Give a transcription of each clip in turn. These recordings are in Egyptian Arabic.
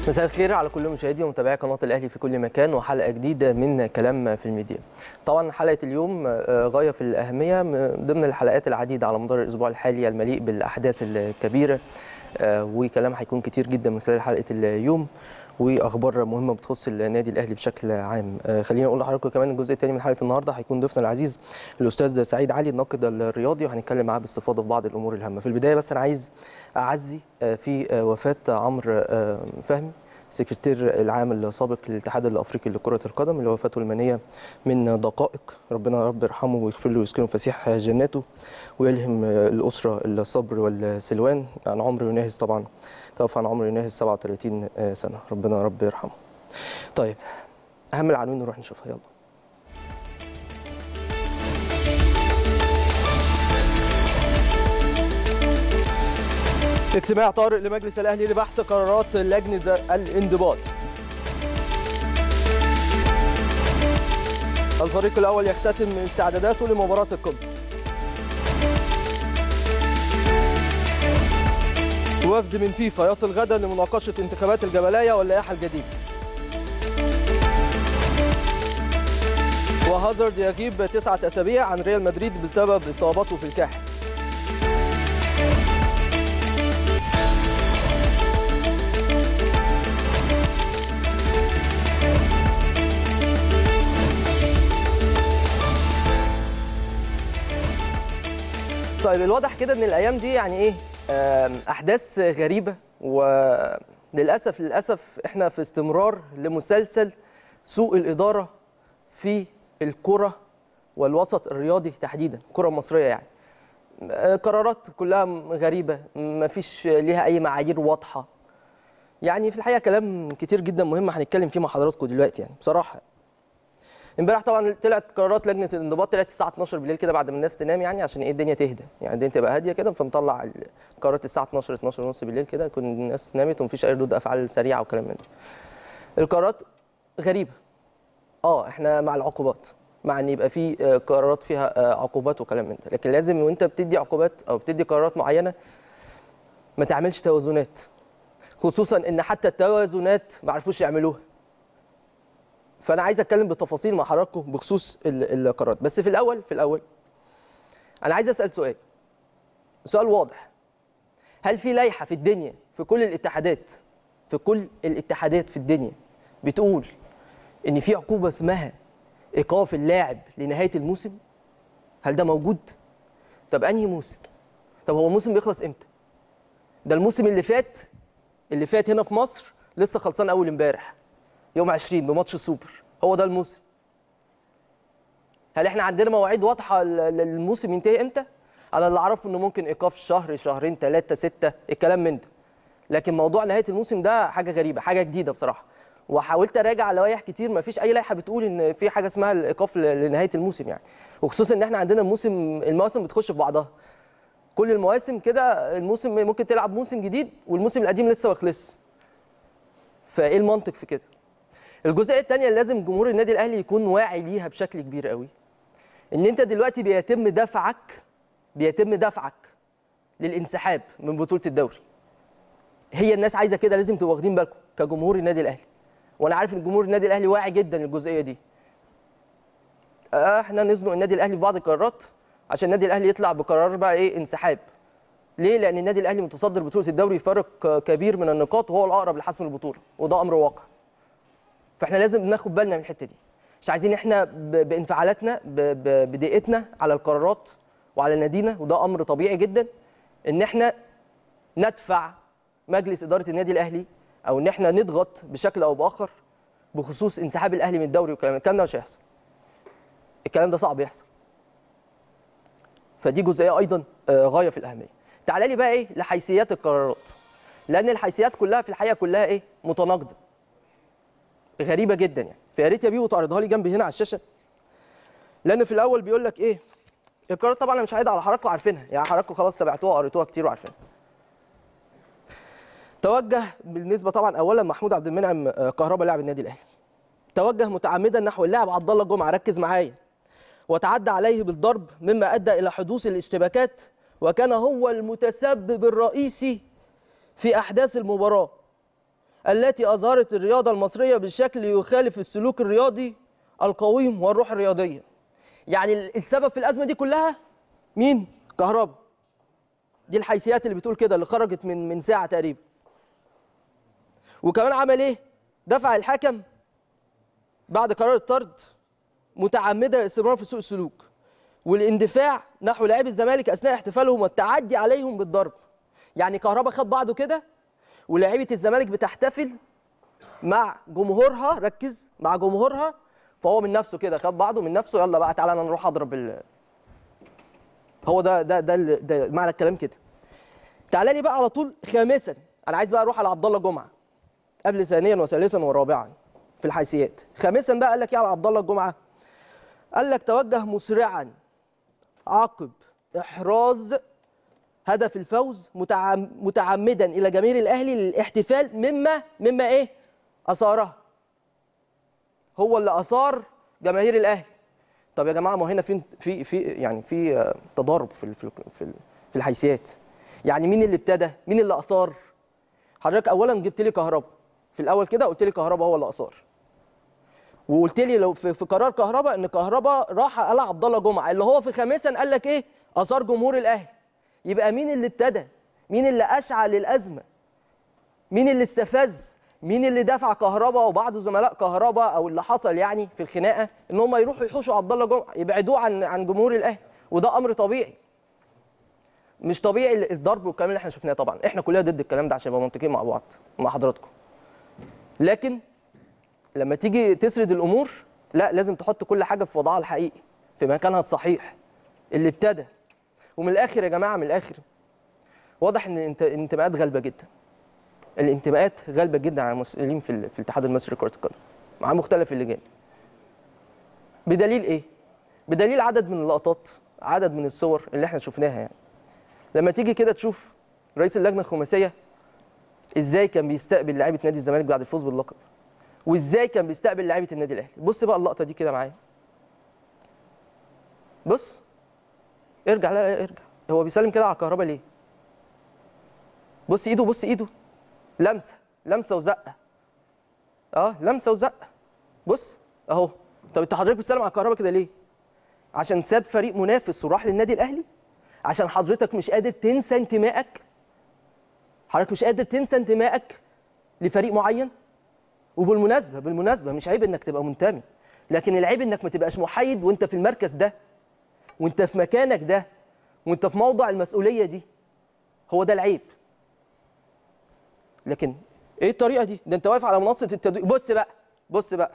مساء الخير على كل مشاهدي ومتابعي قناه الاهلي في كل مكان وحلقه جديده من كلام في الميديا. طبعا حلقه اليوم غايه في الاهميه ضمن الحلقات العديده على مدار الاسبوع الحالي المليء بالاحداث الكبيره وكلام هيكون كتير جدا من خلال حلقه اليوم واخبار مهمه بتخص النادي الاهلي بشكل عام خليني اقول لحضراتكم كمان الجزء الثاني من حلقه النهارده هيكون ضيفنا العزيز الاستاذ سعيد علي الناقد الرياضي وهنتكلم معاه باستفاضه في بعض الامور الهامه في البدايه بس انا عايز اعزي في وفاه عمرو فهمي السكرتير العام السابق للاتحاد الافريقي لكره القدم اللي وفاته المنيه من دقائق ربنا رب يرحمه ويغفر له ويسكنه فسيح جناته ويلهم الاسره الصبر والسلوان عن عمر يناهز طبعا توفى عن عمر يناهز 37 سنه ربنا رب يرحمه. طيب اهم العناوين نروح نشوفها يلا. اجتماع طارئ لمجلس الاهلي لبحث قرارات لجنه الانضباط. الفريق الاول يختتم استعداداته لمباراه القمه. وفد من فيفا يصل غدا لمناقشه انتخابات الجبلايه واللائحه الجديده. وهازارد يغيب تسعة أسابيع عن ريال مدريد بسبب إصابته في الكاحل. طيب الواضح كده ان الايام دي يعني ايه احداث غريبه وللاسف للاسف احنا في استمرار لمسلسل سوء الاداره في الكره والوسط الرياضي تحديدا الكره المصريه يعني قرارات كلها غريبه ما فيش ليها اي معايير واضحه يعني في الحقيقه كلام كتير جدا مهم هنتكلم فيه مع حضراتكم دلوقتي يعني بصراحه امبارح طبعا طلعت قرارات لجنه الانضباط طلعت الساعه 12 بالليل كده بعد ما الناس تنام يعني عشان ايه الدنيا تهدى يعني الدنيا تبقى هاديه كده فنطلع قرارات الساعه 12 12 ونص بالليل كده يكون الناس نامت ومفيش اي ردود افعال سريعه وكلام من ده القرارات غريبه اه احنا مع العقوبات مع ان يبقى في قرارات فيها عقوبات وكلام من ده لكن لازم وانت بتدي عقوبات او بتدي قرارات معينه ما تعملش توازنات خصوصا ان حتى التوازنات ما عرفوش يعملوها فانا عايز اتكلم بتفاصيل مع حضراتكم بخصوص القرارات بس في الاول في الاول انا عايز اسال سؤال سؤال واضح هل في لائحه في الدنيا في كل الاتحادات في كل الاتحادات في الدنيا بتقول ان في عقوبه اسمها ايقاف اللاعب لنهايه الموسم هل ده موجود طب انهي موسم طب هو الموسم بيخلص امتى ده الموسم اللي فات اللي فات هنا في مصر لسه خلصان اول امبارح يوم 20 بماتش السوبر هو ده الموسم هل احنا عندنا مواعيد واضحه للموسم ينتهي امتى انا اللي اعرفه انه ممكن ايقاف شهر شهرين ثلاثه سته الكلام من ده لكن موضوع نهايه الموسم ده حاجه غريبه حاجه جديده بصراحه وحاولت اراجع لوائح كتير ما فيش اي لائحه بتقول ان في حاجه اسمها الايقاف لنهايه الموسم يعني وخصوصا ان احنا عندنا موسم المواسم بتخش في بعضها كل المواسم كده الموسم ممكن تلعب موسم جديد والموسم القديم لسه ما خلصش فايه المنطق في كده الجزئيه الثانيه اللي لازم جمهور النادي الاهلي يكون واعي ليها بشكل كبير قوي ان انت دلوقتي بيتم دفعك بيتم دفعك للانسحاب من بطوله الدوري هي الناس عايزه كده لازم تبقوا واخدين بالكم كجمهور النادي الاهلي وانا عارف ان جمهور النادي الاهلي واعي جدا للجزئيه دي احنا نزنق النادي الاهلي في بعض القرارات عشان النادي الاهلي يطلع بقرار بقى ايه انسحاب ليه لان النادي الاهلي متصدر بطوله الدوري فرق كبير من النقاط وهو الاقرب لحسم البطوله وده امر واقع فاحنا لازم ناخد بالنا من الحته دي مش عايزين احنا بانفعالاتنا بدقتنا على القرارات وعلى نادينا وده امر طبيعي جدا ان احنا ندفع مجلس اداره النادي الاهلي او ان احنا نضغط بشكل او باخر بخصوص انسحاب الاهلي من الدوري والكلام الكلام ده مش هيحصل الكلام ده صعب يحصل فدي جزئيه ايضا غايه في الاهميه تعال لي بقى ايه لحيثيات القرارات لان الحيثيات كلها في الحقيقه كلها ايه متناقضه غريبه جدا يعني فيا ريت يا بيبو تعرضها لي جنبي هنا على الشاشه لان في الاول بيقول لك ايه القرارات طبعا انا مش هعيد على حضراتكم عارفينها يعني حضراتكم خلاص تابعتوها قريتوها كتير وعارفينها توجه بالنسبه طبعا اولا محمود عبد المنعم كهربا لاعب النادي الاهلي توجه متعمدا نحو اللاعب عبد الله جمعه ركز معايا وتعدى عليه بالضرب مما ادى الى حدوث الاشتباكات وكان هو المتسبب الرئيسي في احداث المباراه التي اظهرت الرياضه المصريه بشكل يخالف السلوك الرياضي القويم والروح الرياضيه يعني ال- السبب في الازمه دي كلها مين كهربا دي الحيثيات اللي بتقول كده اللي خرجت من من ساعه تقريبا وكمان عمل ايه دفع الحكم بعد قرار الطرد متعمده الاستمرار في سوء السلوك والاندفاع نحو لاعبي الزمالك اثناء احتفالهم والتعدي عليهم بالضرب يعني كهربا خد بعضه كده ولاعيبه الزمالك بتحتفل مع جمهورها ركز مع جمهورها فهو من نفسه كده خد بعضه من نفسه يلا بقى تعالى انا نروح اضرب ال... هو ده ده ده, ال- ده معنى الكلام كده تعالى لي بقى على طول خامسا انا عايز بقى اروح على عبد الله جمعه قبل ثانيا وثالثا ورابعا في الحيثيات خامسا بقى قال لك ايه على عبد الله الجمعه قال لك توجه مسرعا عقب احراز هدف الفوز متعم متعمدا الى جماهير الاهلي للاحتفال مما مما ايه اثاره هو اللي اثار جماهير الاهلي طب يا جماعه ما هو هنا في في في يعني في آه، تضارب في ال- في ال- في ال- في الحيثيات يعني مين اللي ابتدى مين اللي اثار حضرتك اولا جبت لي كهربا في الاول كده قلت لي كهربا هو اللي اثار وقلت لي لو في, في قرار كهربا ان كهربا راح قال عبد الله جمعه اللي هو في خامسا قال لك ايه اثار جمهور الاهلي يبقى مين اللي ابتدى مين اللي اشعل الازمه مين اللي استفز مين اللي دفع كهربا وبعض زملاء كهربا او اللي حصل يعني في الخناقه ان هم يروحوا يحوشوا عبد الله جمعه يبعدوه عن عن جمهور الاهلي وده امر طبيعي مش طبيعي الضرب والكلام اللي احنا شفناه طبعا احنا كلنا ضد الكلام ده عشان نبقى منطقيين مع بعض مع حضراتكم لكن لما تيجي تسرد الامور لا لازم تحط كل حاجه في وضعها الحقيقي في مكانها الصحيح اللي ابتدى ومن الاخر يا جماعه من الاخر واضح ان الانت- الانتماءات غالبه جدا الانتماءات غالبه جدا على المسؤولين في, ال- في الاتحاد المصري لكره القدم مع مختلف اللجان بدليل ايه بدليل عدد من اللقطات عدد من الصور اللي احنا شفناها يعني لما تيجي كده تشوف رئيس اللجنه الخماسيه ازاي كان بيستقبل لعيبه نادي الزمالك بعد الفوز باللقب وازاي كان بيستقبل لعيبه النادي الاهلي بص بقى اللقطه دي كده معايا بص ارجع لا لا ارجع هو بيسلم كده على الكهرباء ليه بص ايده بص ايده لمسه لمسه وزقه اه لمسه وزقه بص اهو طب انت حضرتك بتسلم على الكهرباء كده ليه عشان ساب فريق منافس وراح للنادي الاهلي عشان حضرتك مش قادر تنسى انتمائك حضرتك مش قادر تنسى انتمائك لفريق معين وبالمناسبه بالمناسبه مش عيب انك تبقى منتمي لكن العيب انك ما تبقاش محايد وانت في المركز ده وانت في مكانك ده وانت في موضع المسؤوليه دي هو ده العيب لكن ايه الطريقه دي ده انت واقف على منصه التدوير بص بقى بص بقى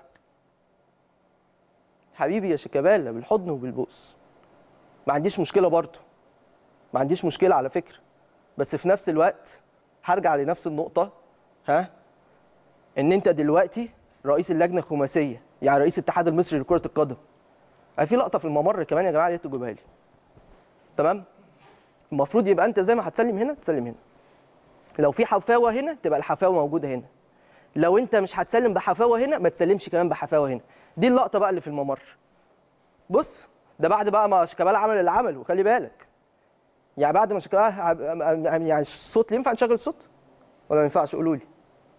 حبيبي يا شيكابالا بالحضن وبالبوس ما عنديش مشكله برضه ما عنديش مشكله على فكره بس في نفس الوقت هرجع لنفس النقطه ها ان انت دلوقتي رئيس اللجنه الخماسيه يعني رئيس الاتحاد المصري لكره القدم أنا في لقطه في الممر كمان يا جماعه يا ريت تجيبها لي تمام المفروض يبقى انت زي ما هتسلم هنا تسلم هنا لو في حفاوه هنا تبقى الحفاوه موجوده هنا لو انت مش هتسلم بحفاوه هنا ما تسلمش كمان بحفاوه هنا دي اللقطه بقى اللي في الممر بص ده بعد بقى ما شيكابالا عمل اللي عمله خلي بالك يعني بعد ما شيكابالا يعني الصوت ينفع نشغل الصوت ولا ما ينفعش قولوا لي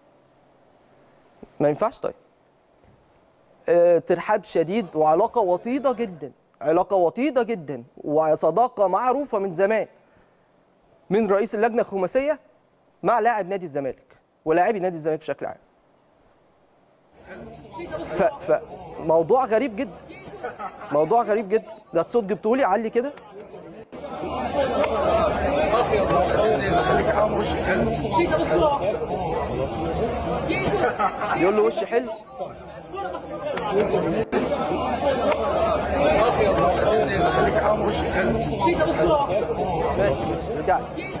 ما ينفعش طيب آه، ترحاب شديد وعلاقه وطيده جدا علاقه وطيده جدا وصداقه معروفه من زمان من رئيس اللجنه الخماسيه مع لاعب نادي الزمالك ولاعبي نادي الزمالك بشكل عام ف ف موضوع غريب جدا موضوع غريب جدا ده الصوت جبته لي علي كده يقول له وش حلو ماشي ماشي رجع لي.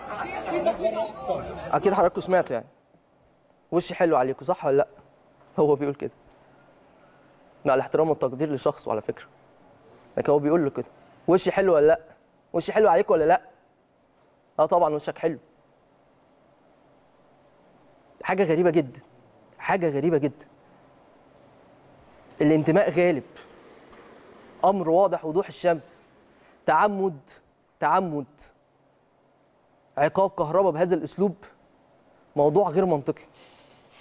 اكيد حضراتكم سمعتوا يعني وش حلو عليكم صح ولا لا هو بيقول كده مع الاحترام والتقدير لشخصه على فكره لكن هو بيقول له كده وشي حلو ولا لا وشي حلو عليك ولا لا اه طبعا وشك حلو حاجه غريبه جدا حاجه غريبه جدا الانتماء غالب امر واضح وضوح الشمس تعمد تعمد عقاب كهرباء بهذا الاسلوب موضوع غير منطقي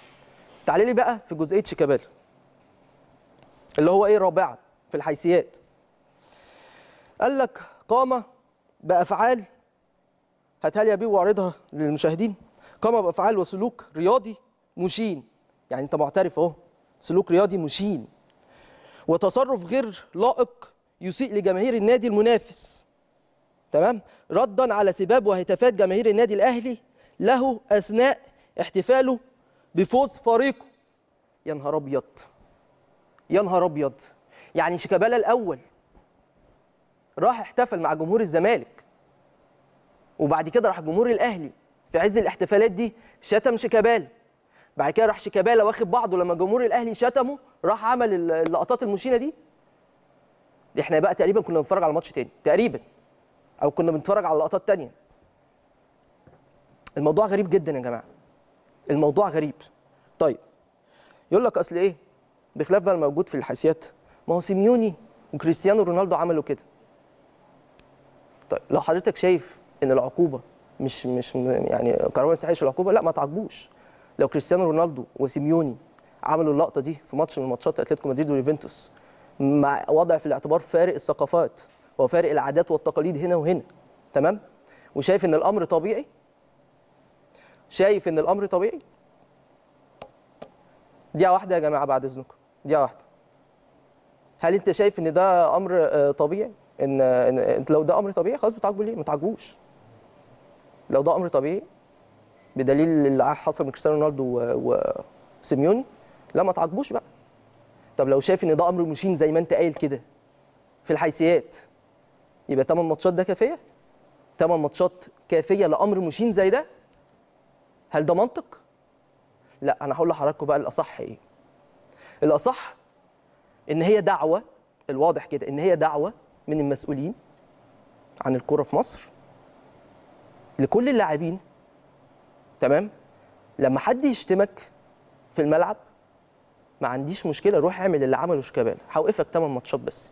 تعالي لي بقى في جزئيه شيكابالا اللي هو ايه رابعا في الحيثيات قال لك قام بافعال هاتها لي يا بيه واعرضها للمشاهدين قام بافعال وسلوك رياضي مشين يعني انت معترف اهو سلوك رياضي مشين وتصرف غير لائق يسيء لجماهير النادي المنافس تمام ردا على سباب وهتافات جماهير النادي الاهلي له اثناء احتفاله بفوز فريقه يا نهار ابيض يا نهار ابيض يعني شيكابالا الاول راح احتفل مع جمهور الزمالك وبعد كده راح جمهور الاهلي في عز الاحتفالات دي شتم شيكابالا بعد كده راح شيكابالا واخد بعضه لما جمهور الاهلي شتمه راح عمل اللقطات المشينه دي احنا بقى تقريبا كنا بنتفرج على ماتش تاني تقريبا او كنا بنتفرج على لقطات تانية الموضوع غريب جدا يا جماعه الموضوع غريب طيب يقول لك اصل ايه بخلاف بقى الموجود في الحيثيات ما هو سيميوني وكريستيانو رونالدو عملوا كده طيب لو حضرتك شايف ان العقوبه مش مش يعني قرار ما يستحقش العقوبه لا ما تعاقبوش لو كريستيانو رونالدو وسيميوني عملوا اللقطه دي في ماتش من ماتشات اتلتيكو مدريد ويوفنتوس مع وضع في الاعتبار فارق الثقافات وفارق العادات والتقاليد هنا وهنا تمام وشايف ان الامر طبيعي شايف ان الامر طبيعي دقيقه واحده يا جماعه بعد اذنكم دقيقه واحده هل انت شايف ان ده امر آه، طبيعي ان ان انت لو ده امر طبيعي خلاص بتعاقبه ليه ما تعاقبوش لو ده امر طبيعي بدليل اللي حصل من كريستيانو رونالدو و- وسيميوني لا ما تعاقبوش بقى طب لو شايف ان ده امر مشين زي ما انت قايل كده في الحيثيات يبقى 8 ماتشات ده كافيه 8 ماتشات كافيه لامر مشين زي ده هل ده منطق لا انا هقول لحضراتكم بقى الاصح ايه الاصح ان هي دعوه الواضح كده ان هي دعوه من المسؤولين عن الكره في مصر لكل اللاعبين تمام لما حد يشتمك في الملعب ما عنديش مشكله روح اعمل اللي عمله شيكابالا هوقفك 8 ماتشات بس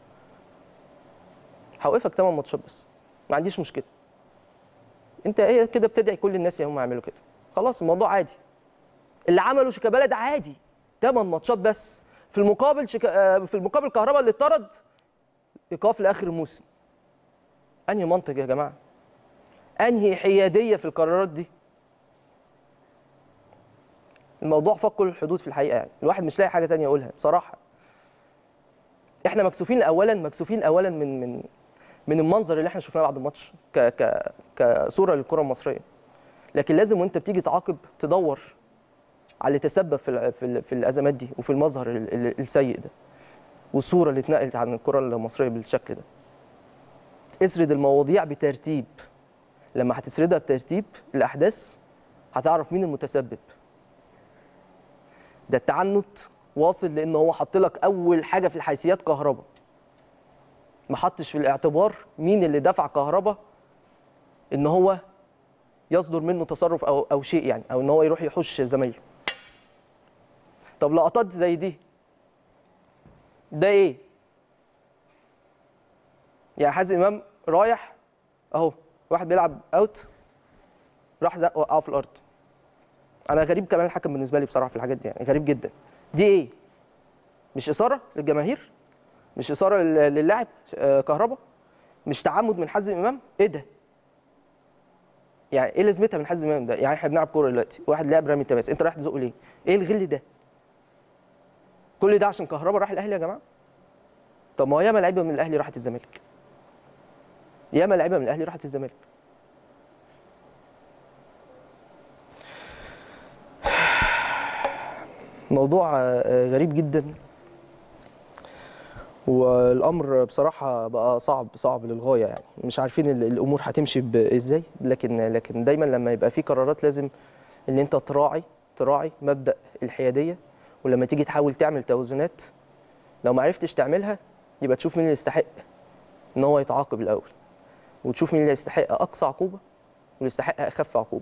هوقفك 8 ماتشات بس ما عنديش مشكله انت ايه كده بتدعي كل الناس يا هم يعملوا كده خلاص الموضوع عادي اللي عمله شيكابالا ده عادي 8 ماتشات بس في المقابل شيكا... آه، في المقابل كهربا اللي اتطرد ايقاف لاخر الموسم انهي منطق يا جماعه انهي حياديه في القرارات دي الموضوع فوق كل الحدود في الحقيقه يعني الواحد مش لاقي حاجه تانية يقولها بصراحه احنا مكسوفين اولا مكسوفين اولا من من من المنظر اللي احنا شفناه بعد الماتش ك ك كصوره للكره المصريه لكن لازم وانت بتيجي تعاقب تدور على اللي تسبب في ال- في, ال- في الازمات دي وفي المظهر ال- ال- السيء ده والصوره اللي اتنقلت عن الكره المصريه بالشكل ده اسرد المواضيع بترتيب لما هتسردها بترتيب الاحداث هتعرف مين المتسبب ده التعنت واصل لان هو حط لك اول حاجه في الحيثيات كهرباء ما حطش في الاعتبار مين اللي دفع كهرباء ان هو يصدر منه تصرف او او شيء يعني او ان هو يروح يحش زمايله طب لقطات زي دي ده ايه يعني حازم امام رايح اهو واحد بيلعب اوت راح زق وقعه في الارض انا غريب كمان الحكم بالنسبه لي بصراحه في الحاجات دي يعني غريب جدا دي ايه مش اثاره للجماهير مش اثاره لل- للاعب آه، كهربا مش تعمد من حازم امام ايه ده يعني ايه لازمتها من حازم امام ده يعني احنا بنلعب كوره دلوقتي واحد لاعب رامي التماس انت رايح تزقه ليه ايه الغل ده كل ده عشان كهربا راح الاهلي يا جماعه طب ما هو ياما لعيبه من الاهلي راحت الزمالك ياما لعيبه من الاهلي راحت الزمالك موضوع آه، غريب جدا والامر بصراحه بقى صعب صعب للغايه يعني مش عارفين ال- الامور هتمشي ب- ازاي لكن لكن دايما لما يبقى في قرارات لازم ان انت تراعي تراعي مبدا الحياديه ولما تيجي تحاول تعمل توازنات لو ما عرفتش تعملها يبقى تشوف مين اللي يستحق ان هو يتعاقب الاول وتشوف مين اللي يستحق اقصى عقوبه واللي يستحق اخف عقوبه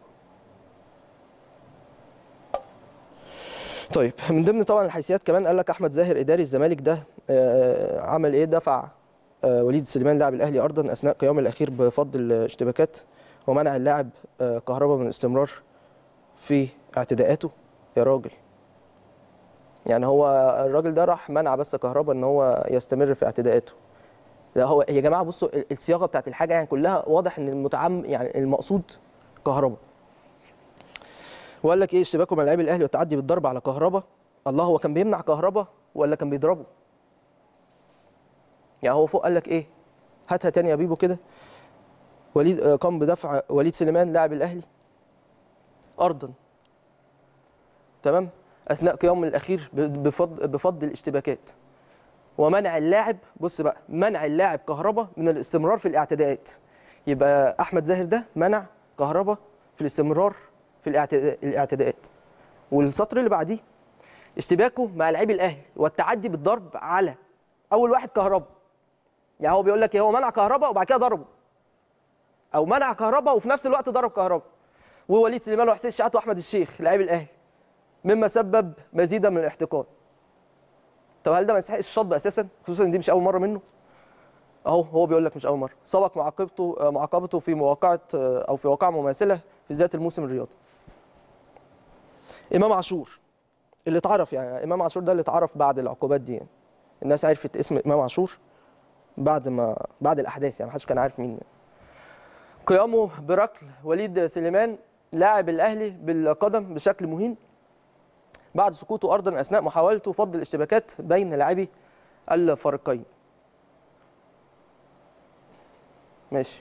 طيب من ضمن طبعا الحيثيات كمان قال لك احمد زاهر اداري الزمالك ده آه، عمل ايه دفع آه، وليد سليمان لاعب الاهلي ارضا اثناء قيامه الاخير بفض الاشتباكات ومنع اللاعب آه، كهربا من الاستمرار في اعتداءاته يا راجل يعني هو الراجل ده راح منع بس كهربا ان هو يستمر في اعتداءاته لا هو يا جماعه بصوا ال- الصياغه بتاعت الحاجه يعني كلها واضح ان المتعم يعني المقصود كهربا وقال لك ايه اشتباكه مع لاعبي الاهلي والتعدي بالضرب على كهربا الله هو كان بيمنع كهربا ولا كان بيضربه يعني هو فوق قال لك ايه هاتها تاني يا بيبو كده وليد آه، قام بدفع وليد سليمان لاعب الاهلي ارضا تمام اثناء قيامه الاخير ب- بفض بفض الاشتباكات ومنع اللاعب بص بقى منع اللاعب كهربا من الاستمرار في الاعتداءات يبقى احمد زاهر ده منع كهربا في الاستمرار في الاعتداء الاعتداءات والسطر اللي بعديه اشتباكه مع لاعبي الاهلي والتعدي بالضرب على اول واحد كهربا يعني هو بيقول لك ايه هو منع كهربا وبعد كده ضربه او منع كهربا وفي نفس الوقت ضرب كهربا ووليد سليمان وحسين الشحات واحمد الشيخ لاعبي الاهلي مما سبب مزيدا من الاحتقان طب هل ده ما يستحقش الشطب اساسا خصوصا ان دي مش اول مره منه اهو هو بيقول لك مش اول مره سبق معاقبته آه، معاقبته في مواقعه آه، او في واقعه مماثله في ذات الموسم الرياضي امام عاشور اللي اتعرف يعني امام عاشور ده اللي اتعرف بعد العقوبات دي يعني. الناس عرفت اسم امام عاشور بعد ما بعد الاحداث يعني محدش كان عارف مين قيامه بركل وليد سليمان لاعب الاهلي بالقدم بشكل مهين بعد سقوطه ارضا اثناء محاولته فض الاشتباكات بين لاعبي الفريقين ماشي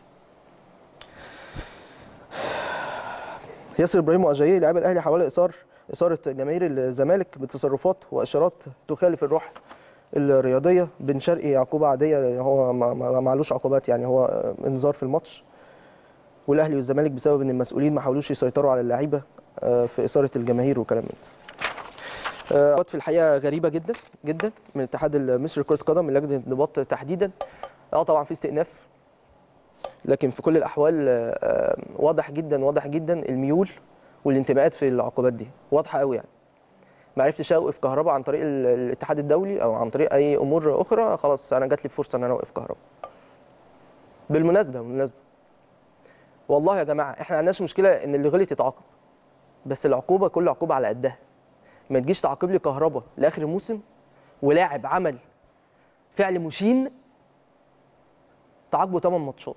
ياسر ابراهيم واجاييه لاعب الاهلي حاول اثار اثاره جماهير الزمالك بتصرفات واشارات تخالف الروح الرياضيه بن شرقي عقوبه عاديه هو ما ما- ما معلوش عقوبات يعني هو انذار في الماتش والاهلي والزمالك بسبب ان المسؤولين ما حاولوش يسيطروا على اللعيبه آه، في اثاره الجماهير وكلام من ده آه، في الحقيقه غريبه جدا جدا من الاتحاد المصري لكره القدم من لجنه الانضباط تحديدا اه طبعا في استئناف لكن في كل الاحوال آه، آه، واضح جدا واضح جدا الميول والانتماءات في العقوبات دي واضحه قوي يعني ما عرفتش اوقف كهرباء عن طريق ال- الاتحاد الدولي او عن طريق اي امور اخرى خلاص انا جات لي فرصه ان انا اوقف كهرباء بالمناسبه بالمناسبه والله يا جماعه احنا ما عندناش مشكله ان اللي غلط يتعاقب بس العقوبه كل عقوبه على قدها ما تجيش تعاقب لي كهرباء لاخر الموسم ولاعب عمل فعل مشين تعاقبه 8 ماتشات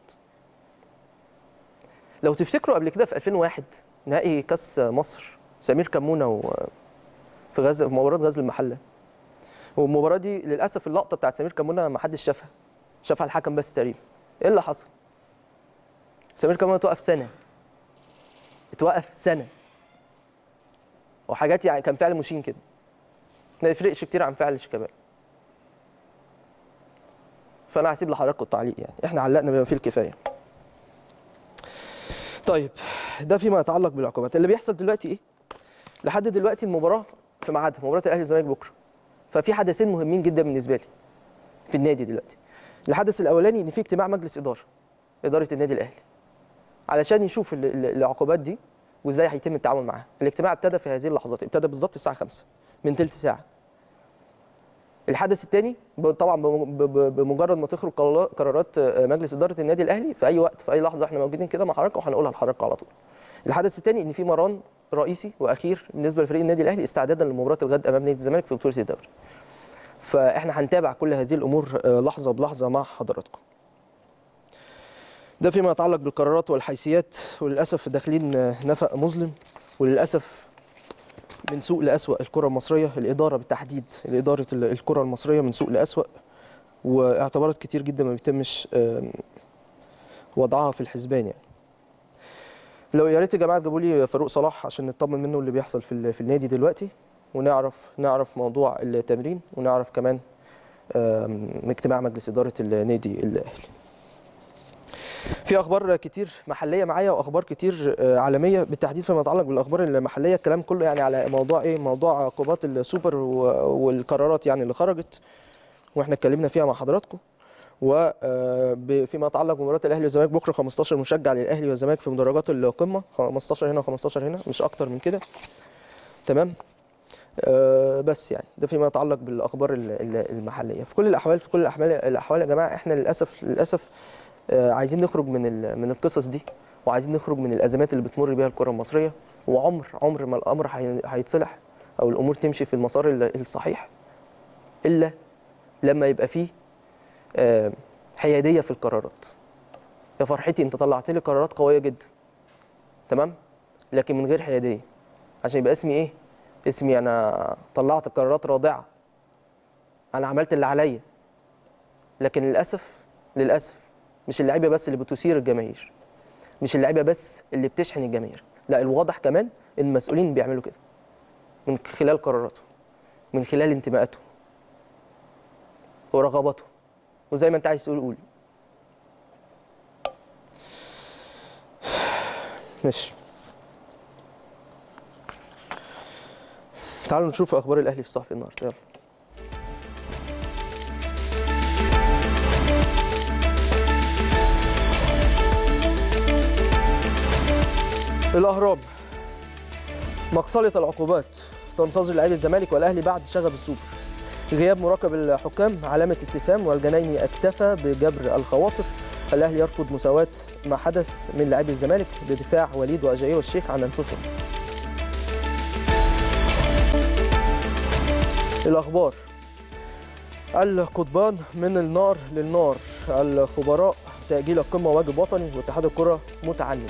لو تفتكروا قبل كده في 2001 نهائي كاس مصر سمير كمونه و في غزل في مباراه غزل المحله والمباراه دي للاسف اللقطه بتاعت سمير كمونه ما حدش شافها شافها الحكم بس تقريبا ايه اللي حصل سمير كمونه توقف سنه اتوقف سنه وحاجات يعني كان فعل مشين كده ما يفرقش كتير عن فعل شيكابالا فانا هسيب لحضراتكم التعليق يعني احنا علقنا بما فيه الكفايه طيب ده فيما يتعلق بالعقوبات اللي بيحصل دلوقتي ايه لحد دلوقتي المباراه في ميعادها مباراه الاهلي والزمالك بكره ففي حدثين مهمين جدا بالنسبه لي في النادي دلوقتي الحدث الاولاني ان في اجتماع مجلس اداره اداره النادي الاهلي علشان يشوف ال- ال- العقوبات دي وازاي هيتم التعامل معاها الاجتماع ابتدى في هذه اللحظات ابتدى بالظبط الساعه 5 من ثلث ساعه الحدث الثاني طبعا بم- ب- ب- بمجرد ما تخرج قرار- قرارات آه، مجلس اداره النادي الاهلي في اي وقت في اي لحظه احنا موجودين كده مع حضرتك وهنقولها لحضرتك على طول الحدث الثاني ان في مران رئيسي واخير بالنسبه لفريق النادي الاهلي استعدادا لمباراه الغد امام نادي الزمالك في بطوله الدوري فاحنا هنتابع كل هذه الامور آه، لحظه بلحظه مع حضراتكم ده فيما يتعلق بالقرارات والحيثيات وللاسف داخلين آه، نفق مظلم وللاسف من سوء لأسوأ الكرة المصرية الإدارة بالتحديد الإدارة ال- الكرة المصرية من سوء لأسوأ واعتبارات كتير جدا ما بيتمش آم، وضعها في الحسبان يعني لو يا ريت يا جماعه تجيبوا لي فاروق صلاح عشان نطمن منه اللي بيحصل في ال- في النادي دلوقتي ونعرف نعرف موضوع التمرين ونعرف كمان آم، اجتماع مجلس اداره النادي الاهلي في اخبار كتير محليه معايا واخبار كتير آه، عالميه بالتحديد فيما يتعلق بالاخبار المحليه الكلام كله يعني على موضوع ايه موضوع عقوبات السوبر و- والقرارات يعني اللي خرجت واحنا اتكلمنا فيها مع حضراتكم وفيما يتعلق بمباراه الاهلي والزمالك بكره 15 مشجع للاهلي والزمالك في مدرجات القمه 15 هنا و15 هنا مش اكتر من كده تمام آه، بس يعني ده فيما يتعلق بالاخبار ال- ال- المحليه في كل الاحوال في كل الاحوال الاحوال يا جماعه احنا للاسف للاسف آه، عايزين نخرج من ال- من القصص دي وعايزين نخرج من الازمات اللي بتمر بيها الكره المصريه وعمر عمر ما الامر هي- هيتصلح او الامور تمشي في المسار ال- الصحيح الا لما يبقى فيه آه، حياديه في القرارات يا فرحتي انت طلعت لي قرارات قويه جدا تمام لكن من غير حياديه عشان يبقى اسمي ايه اسمي انا طلعت قرارات رادعه انا عملت اللي عليا لكن للاسف للاسف مش اللعيبه بس اللي بتثير الجماهير مش اللعيبه بس اللي بتشحن الجماهير لا الواضح كمان ان المسؤولين بيعملوا كده من خلال قراراتهم من خلال انتماءاتهم ورغباتهم وزي ما انت عايز تقول قول ماشي تعالوا نشوف اخبار الاهلي في الصحف النهارده يلا الاهرام مقصله العقوبات تنتظر لاعبي الزمالك والاهلي بعد شغب السوبر غياب مراقب الحكام علامه استفهام والجنايني اكتفى بجبر الخواطر الاهلي يرفض مساواه ما حدث من لاعبي الزمالك بدفاع وليد واجاييه والشيخ عن انفسهم الاخبار القضبان من النار للنار الخبراء تاجيل القمه واجب وطني واتحاد الكره متعند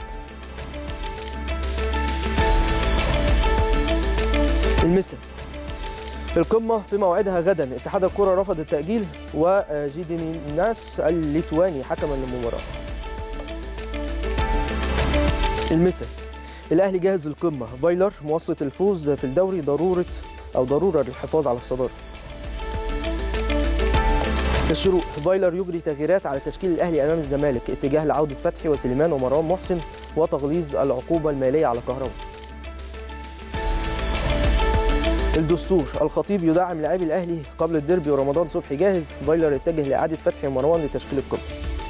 المسا القمة في موعدها غدا اتحاد الكرة رفض التأجيل وجيديناس الليتواني حكما للمباراة المسا الأهلي جاهز للقمة فايلر مواصلة الفوز في الدوري ضرورة أو ضرورة للحفاظ على الصدارة الشروق فايلر يجري تغييرات على تشكيل الأهلي أمام الزمالك اتجاه لعودة فتحي وسليمان ومروان محسن وتغليظ العقوبة المالية على كهرباء الدستور الخطيب يدعم لاعبي الاهلي قبل الديربي ورمضان صبحي جاهز فايلر يتجه لاعاده فتحي ومروان لتشكيل القمه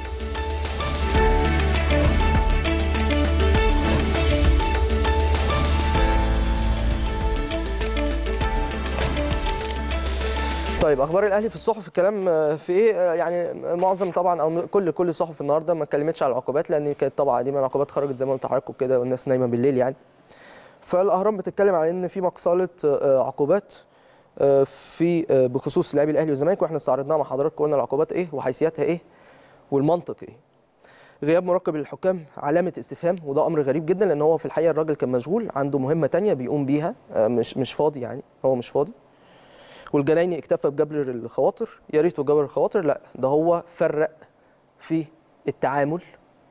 طيب اخبار الاهلي في الصحف الكلام آه، في ايه آه، يعني معظم طبعا او كل كل الصحف النهارده ما اتكلمتش على العقوبات لان كانت طبعا دي من العقوبات خرجت زي ما قلت لحضراتكم كده والناس نايمه بالليل يعني فالاهرام بتتكلم على ان في مقصله آه، عقوبات آه، في آه، بخصوص لاعبي الاهلي والزمالك واحنا استعرضناها مع حضراتكم قلنا العقوبات ايه وحيثياتها ايه والمنطق ايه غياب مراقب للحكام علامه استفهام وده امر غريب جدا لان هو في الحقيقه الراجل كان مشغول عنده مهمه تانية بيقوم بيها آه، مش مش فاضي يعني هو مش فاضي والجنايني اكتفى بجبر الخواطر يا ريته جبر الخواطر لا ده هو فرق في التعامل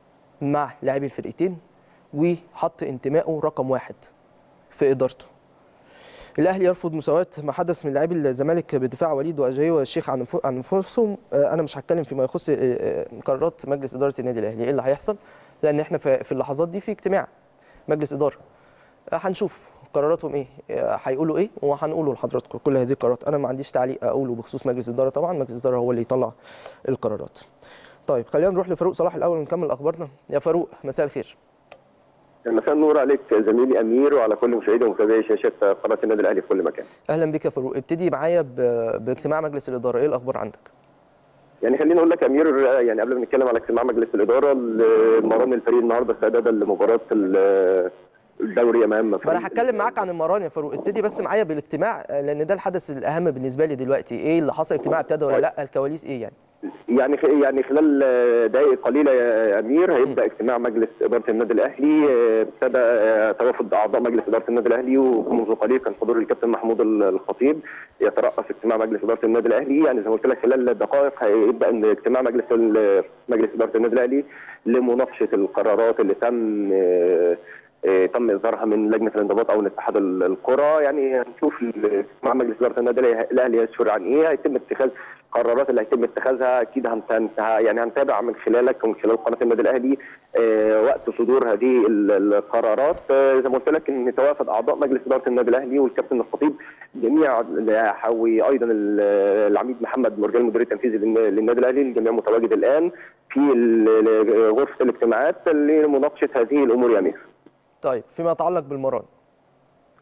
مع لاعبي الفرقتين وحط انتمائه رقم واحد في ادارته الاهلي يرفض مساواه ما حدث من لاعبي الزمالك بدفاع وليد واجاييه والشيخ عن انف- عن انفسهم آه، انا مش هتكلم فيما يخص آه، آه، قرارات مجلس اداره النادي الاهلي ايه اللي هيحصل لان احنا في في اللحظات دي في اجتماع مجلس اداره آه، هنشوف قراراتهم ايه آه، هيقولوا ايه وهنقوله لحضراتكم كل هذه القرارات انا ما عنديش تعليق اقوله بخصوص مجلس الاداره طبعا مجلس الاداره هو اللي يطلع القرارات طيب خلينا نروح لفاروق صلاح الاول ونكمل اخبارنا يا فاروق مساء الخير مساء النور عليك زميلي امير وعلى كل مشاهدي ومتابعي شاشه قناه النادي الاهلي في كل مكان. اهلا بك يا فاروق ابتدي معايا ب- باجتماع مجلس الاداره ايه الاخبار عندك يعني خليني اقول لك امير يعني قبل ما نتكلم على اجتماع مجلس الاداره مران الفريق النهارده استعدادا لمباراه ال- الدوري امام ما انا هتكلم معاك عن المران يا فاروق ابتدي بس معايا بالاجتماع آه، لان ده الحدث الاهم بالنسبه لي دلوقتي ايه اللي حصل الاجتماع ابتدى ولا لا الكواليس ايه يعني يعني خ- يعني خلال دقائق قليله يا امير هيبدا اجتماع مجلس اداره النادي الاهلي آه، ابتدى آه، توافد اعضاء مجلس اداره النادي الاهلي ومنذ قليل كان حضور الكابتن محمود ال- الخطيب يترأس اجتماع مجلس اداره النادي الاهلي يعني زي ما قلت لك خلال دقائق هيبدا ان اجتماع مجلس ال- مجلس اداره النادي الاهلي لمناقشه القرارات اللي تم آه، آه، تم اصدارها من لجنه الانضباط او من اتحاد ال- الكره يعني هنشوف ال- مع مجلس اداره النادي الاهلي هيسفر عن ايه هيتم اتخاذ القرارات اللي هيتم اتخاذها اكيد هنت- هنت- يعني هنتابع من خلالك ومن خلال قناه النادي الاهلي آه، وقت صدور هذه ال- القرارات آه، زي ما قلت لك ان توافد اعضاء مجلس اداره النادي الاهلي والكابتن الخطيب جميع وأيضا ال- العميد محمد مرجان المدير التنفيذي للن- للنادي الاهلي الجميع متواجد الان في ال- غرفه الاجتماعات لمناقشه هذه الامور يا امير طيب فيما يتعلق بالمران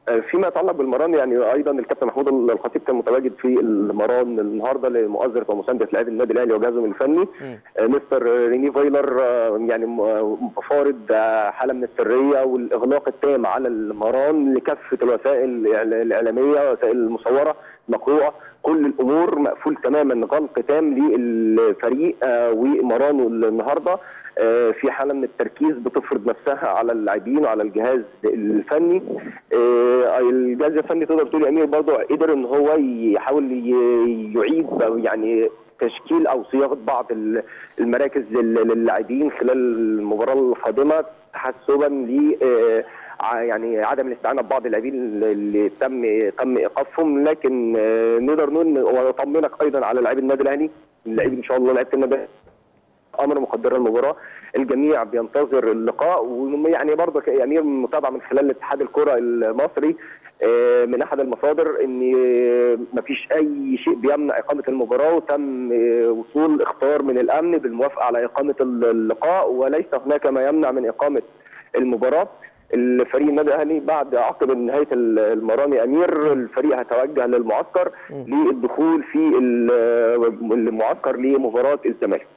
فيما يتعلق بالمران يعني ايضا الكابتن محمود الخطيب كان متواجد في المران النهارده لمؤازره ومسانده لاعبي النادي الاهلي وجهازهم الفني آه، مستر ريني فايلر آه، يعني م- فارض آه، حاله من السريه والاغلاق التام على المران لكافه الوسائل الإعلا- الاعلاميه وسائل المصوره مقروءه كل الامور مقفول تماما غلق تام للفريق آه، ومرانه النهارده آه، في حاله من التركيز بتفرض نفسها على اللاعبين وعلى الجهاز الفني آه، الجهاز الفني تقدر تقول يا امير برضه قدر ان هو يحاول ي- يعيد أو يعني تشكيل او صياغه بعض ال- المراكز لل- للاعبين خلال المباراه القادمه تحسبا ل آه، ع- يعني عدم الاستعانه ببعض اللاعبين اللي تم تم ايقافهم لكن آه، نقدر نقول ونطمنك ايضا على لاعبي النادي الاهلي اللعيب ان شاء الله لعيبه النادي الأهلي امر مقدر المباراه الجميع بينتظر اللقاء ويعني برضه ك- يعني متابعه من خلال اتحاد الكره المصري آه، من احد المصادر ان ما فيش اي شيء بيمنع اقامه المباراه وتم آه، وصول اختار من الامن بالموافقه على اقامه اللقاء وليس هناك ما يمنع من اقامه المباراه الفريق النادي الاهلي بعد عقب نهايه المراني امير الفريق هيتوجه للمعسكر للدخول في ال- المعسكر لمباراه الزمالك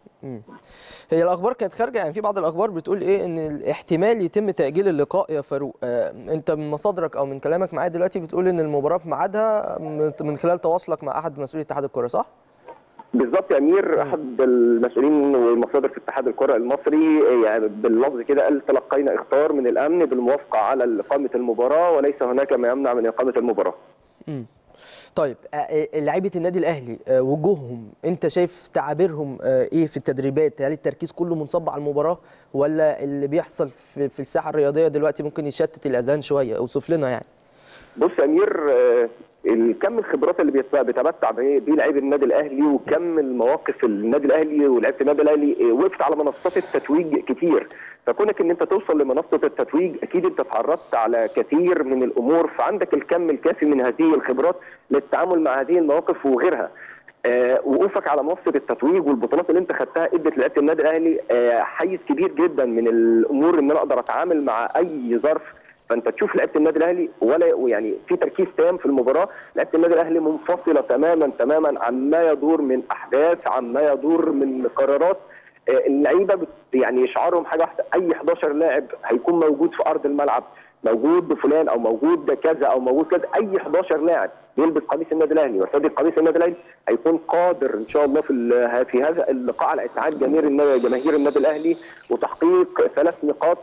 هي الاخبار كانت خارجه يعني في بعض الاخبار بتقول ايه ان الاحتمال يتم تاجيل اللقاء يا فاروق آه انت من مصادرك او من كلامك معايا دلوقتي بتقول ان المباراه في ميعادها من- من خلال تواصلك مع احد مسؤولي اتحاد الكره صح بالظبط يا امير احد المسؤولين والمصادر في اتحاد الكره المصري يعني باللفظ كده قال تلقينا اختار من الامن بالموافقه على اقامه المباراه وليس هناك ما يمنع من اقامه المباراه طيب آه، آه، لعيبه النادي الاهلي آه، وجوههم انت شايف تعابيرهم آه، ايه في التدريبات هل التركيز كله منصب على المباراه ولا اللي بيحصل في في الساحه الرياضيه دلوقتي ممكن يشتت الاذهان شويه اوصف لنا يعني بص يا امير آه، الكم الخبرات اللي بيت- بيتمتع بيه بيه لعيب النادي الاهلي وكم المواقف النادي الاهلي ولعيبه النادي الاهلي آه، وقفت على منصات التتويج كتير فكونك ان انت توصل لمنصه التتويج اكيد انت اتعرضت على كثير من الامور فعندك الكم الكافي من هذه الخبرات للتعامل مع هذه المواقف وغيرها آه، وقوفك على منصه التتويج والبطولات اللي انت خدتها ادت لعيبه النادي الاهلي آه، حيز كبير جدا من الامور ان انا اقدر اتعامل مع اي ظرف فانت تشوف لعيبه النادي الاهلي ولا يعني في تركيز تام في المباراه لعيبه النادي الاهلي منفصله تماما تماما عن ما يدور من احداث عن ما يدور من قرارات آه، اللعيبه بت- يعني شعارهم حاجه واحده اي 11 لاعب هيكون موجود في ارض الملعب موجود فلان او موجود كذا او موجود كذا اي 11 لاعب يلبس قميص النادي الاهلي ويرتدي قميص النادي الاهلي هيكون قادر ان شاء الله في ال- في هذا اللقاء على اسعاد جماهير النادي- جماهير النادي الاهلي وتحقيق ثلاث نقاط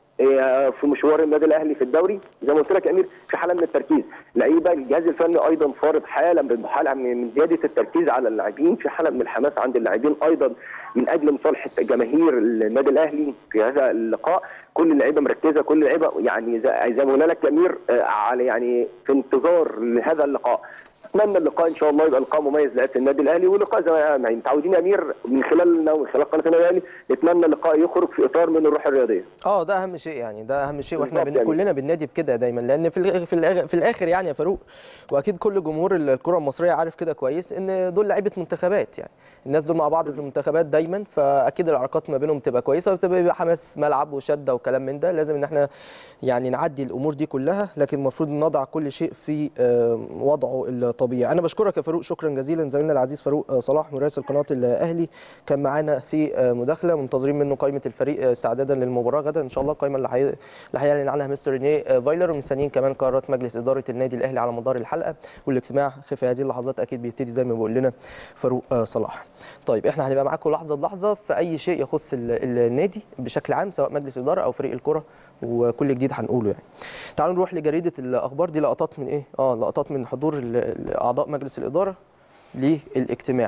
آه، في مشوار النادي الاهلي في الدوري زي ما قلت لك يا امير في حاله من التركيز لعيبه الجهاز الفني ايضا فارض حاله من حاله من زياده التركيز على اللاعبين في حاله من الحماس عند اللاعبين ايضا من اجل مصالحه جماهير النادي الاهلي في هذا اللقاء كل اللعيبه مركزه كل اللعيبه يعني زي زي ما قلنا لك يا امير آه، على يعني في انتظار لهذا اللقاء اتمنى اللقاء ان شاء الله يبقى لقاء مميز لعيبه النادي الاهلي ولقاء زي ما يعني متعودين يا امير من خلالنا ومن خلال قناه النادي الاهلي نتمنى اللقاء يخرج في اطار من الروح الرياضيه اه ده اهم شيء يعني ده اهم شيء واحنا بالظبط بن... يعني. كلنا بننادي بكده دايما لان في الآخر في, الآخر في الاخر يعني يا فاروق واكيد كل جمهور الكره المصريه عارف كده كويس ان دول لعيبه منتخبات يعني الناس دول مع بعض في المنتخبات دايما فاكيد العلاقات ما بينهم تبقى كويسه وبتبقى يبقى حماس ملعب وشده وكلام من ده لازم ان احنا يعني نعدي الامور دي كلها لكن المفروض نضع كل شيء في آه، وضعه الطبيعي انا بشكرك يا فاروق شكرا جزيلا زميلنا العزيز فاروق آه، صلاح مراسل قناه الاهلي كان معانا في آه، مداخله منتظرين منه قائمه الفريق آه، استعدادا للمباراه غدا ان شاء الله القائمه اللي هي- اللي هيعلن عنها مستر رينيه آه، فايلر ومستنيين كمان قرارات مجلس اداره النادي الاهلي على مدار الحلقه والاجتماع في هذه اللحظات اكيد بيبتدي زي ما بيقول لنا فاروق آه، صلاح طيب احنا هنبقى معاكم لحظه بلحظه في اي شيء يخص ال- النادي بشكل عام سواء مجلس اداره او فريق الكره وكل جديد هنقوله يعني تعالوا نروح لجريده الاخبار دي لقطات من ايه اه لقطات من حضور ال- ال- اعضاء مجلس الاداره للاجتماع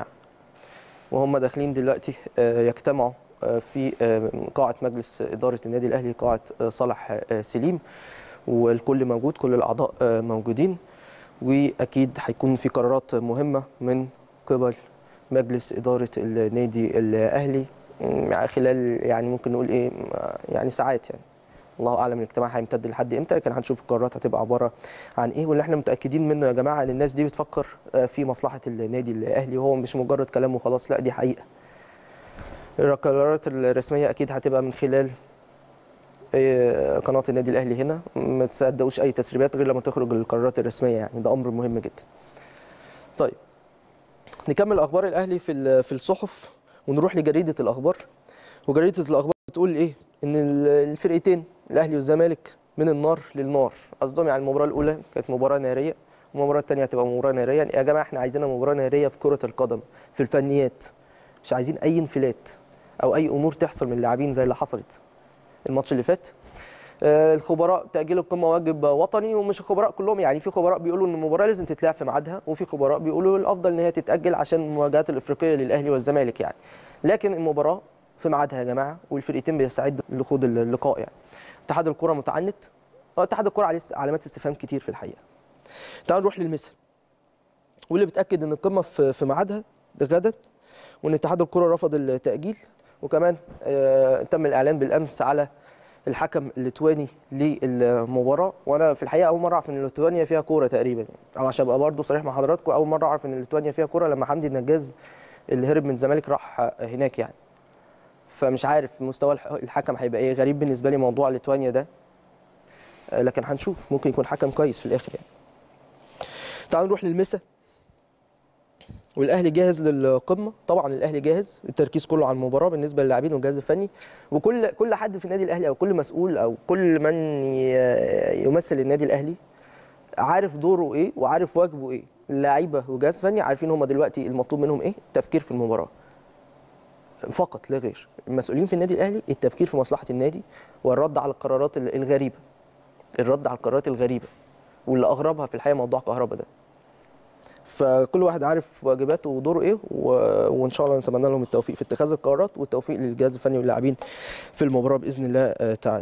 وهم داخلين دلوقتي آه، يجتمعوا آه، في آه، قاعة مجلس إدارة النادي الأهلي قاعة آه، صالح آه، سليم والكل موجود كل الأعضاء آه، موجودين وأكيد هيكون في قرارات مهمة من قبل مجلس إدارة النادي الأهلي مم، خلال يعني ممكن نقول إيه آه، يعني ساعات يعني الله اعلم الاجتماع هيمتد لحد امتى لكن هنشوف القرارات هتبقى عباره عن ايه واللي احنا متاكدين منه يا جماعه ان الناس دي بتفكر آه، في مصلحه النادي الاهلي وهو مش مجرد كلام وخلاص لا دي حقيقه القرارات الرسميه اكيد هتبقى من خلال إيه، قناه النادي الاهلي هنا ما تصدقوش اي تسريبات غير لما تخرج القرارات الرسميه يعني ده امر مهم جدا طيب نكمل اخبار الاهلي في ال- في الصحف ونروح لجريده الاخبار وجريده الاخبار بتقول ايه ان ال- الفرقتين الاهلي والزمالك من النار للنار قصدهم يعني المباراه الاولى كانت مباراه ناريه والمباراه الثانيه هتبقى مباراه ناريه يعني يا جماعه احنا عايزينها مباراه ناريه في كره القدم في الفنيات مش عايزين اي انفلات او اي امور تحصل من اللاعبين زي اللي حصلت الماتش اللي فات آه، الخبراء تاجيل القمه واجب وطني ومش الخبراء كلهم يعني في خبراء بيقولوا ان المباراه لازم تتلعب في ميعادها وفي خبراء بيقولوا الافضل ان هي تتاجل عشان المواجهات الافريقيه للاهلي والزمالك يعني لكن المباراه في ميعادها يا جماعه والفرقتين بيستعدوا لخوض اللقاء يعني اتحاد الكره متعنت آه، اتحاد الكره عليه علامات استفهام كتير في الحقيقه تعالوا نروح للمثل واللي بتاكد ان القمه في في ميعادها غدا وان اتحاد الكره رفض التاجيل وكمان آه، تم الاعلان بالامس على الحكم الليتواني للمباراه وانا في الحقيقه اول مره اعرف ان ليتوانيا فيها كوره تقريبا يعني. او عشان ابقى برضه صريح مع حضراتكم اول مره اعرف ان ليتوانيا فيها كوره لما حمدي النجاز اللي هرب من الزمالك راح هناك يعني فمش عارف مستوى الح- الحكم هيبقى ايه غريب بالنسبه لي موضوع ليتوانيا ده آه، لكن هنشوف ممكن يكون حكم كويس في الاخر يعني تعالوا نروح للمسا والاهلي جاهز للقمه طبعا الاهلي جاهز التركيز كله على المباراه بالنسبه للاعبين والجهاز الفني وكل كل حد في النادي الاهلي او كل مسؤول او كل من ي- يمثل النادي الاهلي عارف دوره ايه وعارف واجبه ايه اللعيبه وجهاز فني عارفين هم دلوقتي المطلوب منهم ايه التفكير في المباراه فقط لا غير المسؤولين في النادي الاهلي التفكير في مصلحه النادي والرد على القرارات ال- الغريبه الرد على القرارات الغريبه واللي اغربها في الحقيقه موضوع كهربا ده فكل واحد عارف واجباته ودوره ايه و... وان شاء الله نتمنى لهم التوفيق في اتخاذ القرارات والتوفيق للجهاز الفني واللاعبين في المباراه باذن الله آه، تعالى.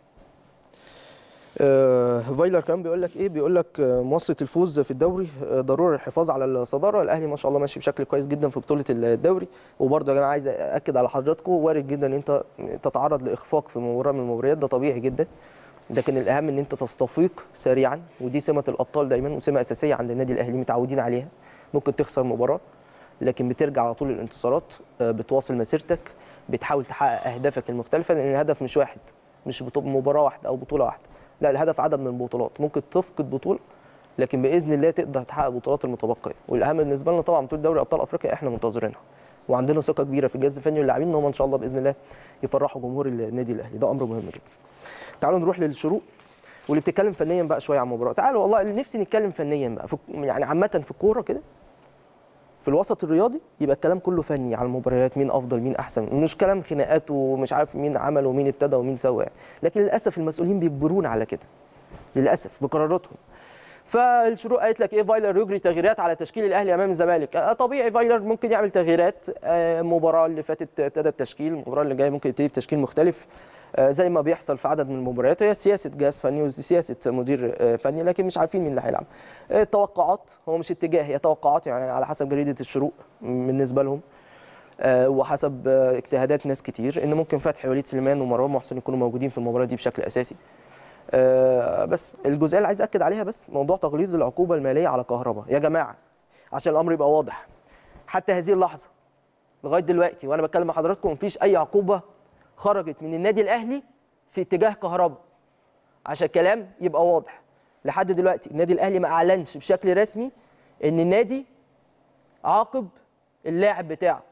آه، فايلر كان بيقول لك ايه بيقول لك آه، مواصله الفوز في الدوري آه، ضروره الحفاظ على الصداره الاهلي ما شاء الله ماشي بشكل كويس جدا في بطوله الدوري وبرضه يا جماعه عايز اكد على حضراتكم وارد جدا ان انت تتعرض لاخفاق في مباراه من المباريات ده طبيعي جدا لكن الاهم ان انت تستفيق سريعا ودي سمه الابطال دايما وسمه اساسيه عند النادي الاهلي متعودين عليها ممكن تخسر مباراه لكن بترجع على طول الانتصارات آه، بتواصل مسيرتك بتحاول تحقق اهدافك المختلفه لان الهدف مش واحد مش بطو- مباراه واحده او بطوله واحده لا الهدف عدد من البطولات ممكن تفقد بطوله لكن باذن الله تقدر تحقق البطولات المتبقيه والاهم بالنسبه لنا طبعا بطوله دوري ابطال افريقيا احنا منتظرينها وعندنا ثقه كبيره في الجهاز الفني واللاعبين ان هم ان شاء الله باذن الله يفرحوا جمهور النادي الاهلي ده امر مهم جدا تعالوا نروح للشروق واللي بتتكلم فنيا بقى شويه عن المباراه تعالوا والله اللي نفسي نتكلم فنيا بقى في يعني عامه في الكوره كده في الوسط الرياضي يبقى الكلام كله فني على المباريات مين افضل مين احسن مش كلام خناقات ومش عارف مين عمل ومين ابتدى ومين سوى يعني. لكن للاسف المسؤولين بيجبرونا على كده للاسف بقراراتهم فالشروق قالت لك ايه فايلر يجري تغييرات على تشكيل الاهلي امام الزمالك آه طبيعي فايلر ممكن يعمل تغييرات آه، المباراه اللي فاتت ابتدى بتشكيل المباراه اللي جايه ممكن يبتدي بتشكيل مختلف آه، زي ما بيحصل في عدد من المباريات هي سياسه جهاز فني وسياسه مدير آه، فني لكن مش عارفين مين اللي هيلعب آه، توقعات هو مش اتجاه هي توقعات يعني على حسب جريده الشروق بالنسبه لهم آه، وحسب آه، اجتهادات ناس كتير ان ممكن فتحي وليد سليمان ومروان محسن يكونوا موجودين في المباراه دي بشكل اساسي آه، بس الجزئيه اللي عايز اكد عليها بس موضوع تغليظ العقوبه الماليه على كهرباء يا جماعه عشان الامر يبقى واضح حتى هذه اللحظه لغايه دلوقتي وانا بتكلم مع حضراتكم مفيش اي عقوبه خرجت من النادي الاهلي في اتجاه كهرباء عشان الكلام يبقى واضح لحد دلوقتي النادي الاهلي ما اعلنش بشكل رسمي ان النادي عاقب اللاعب بتاعه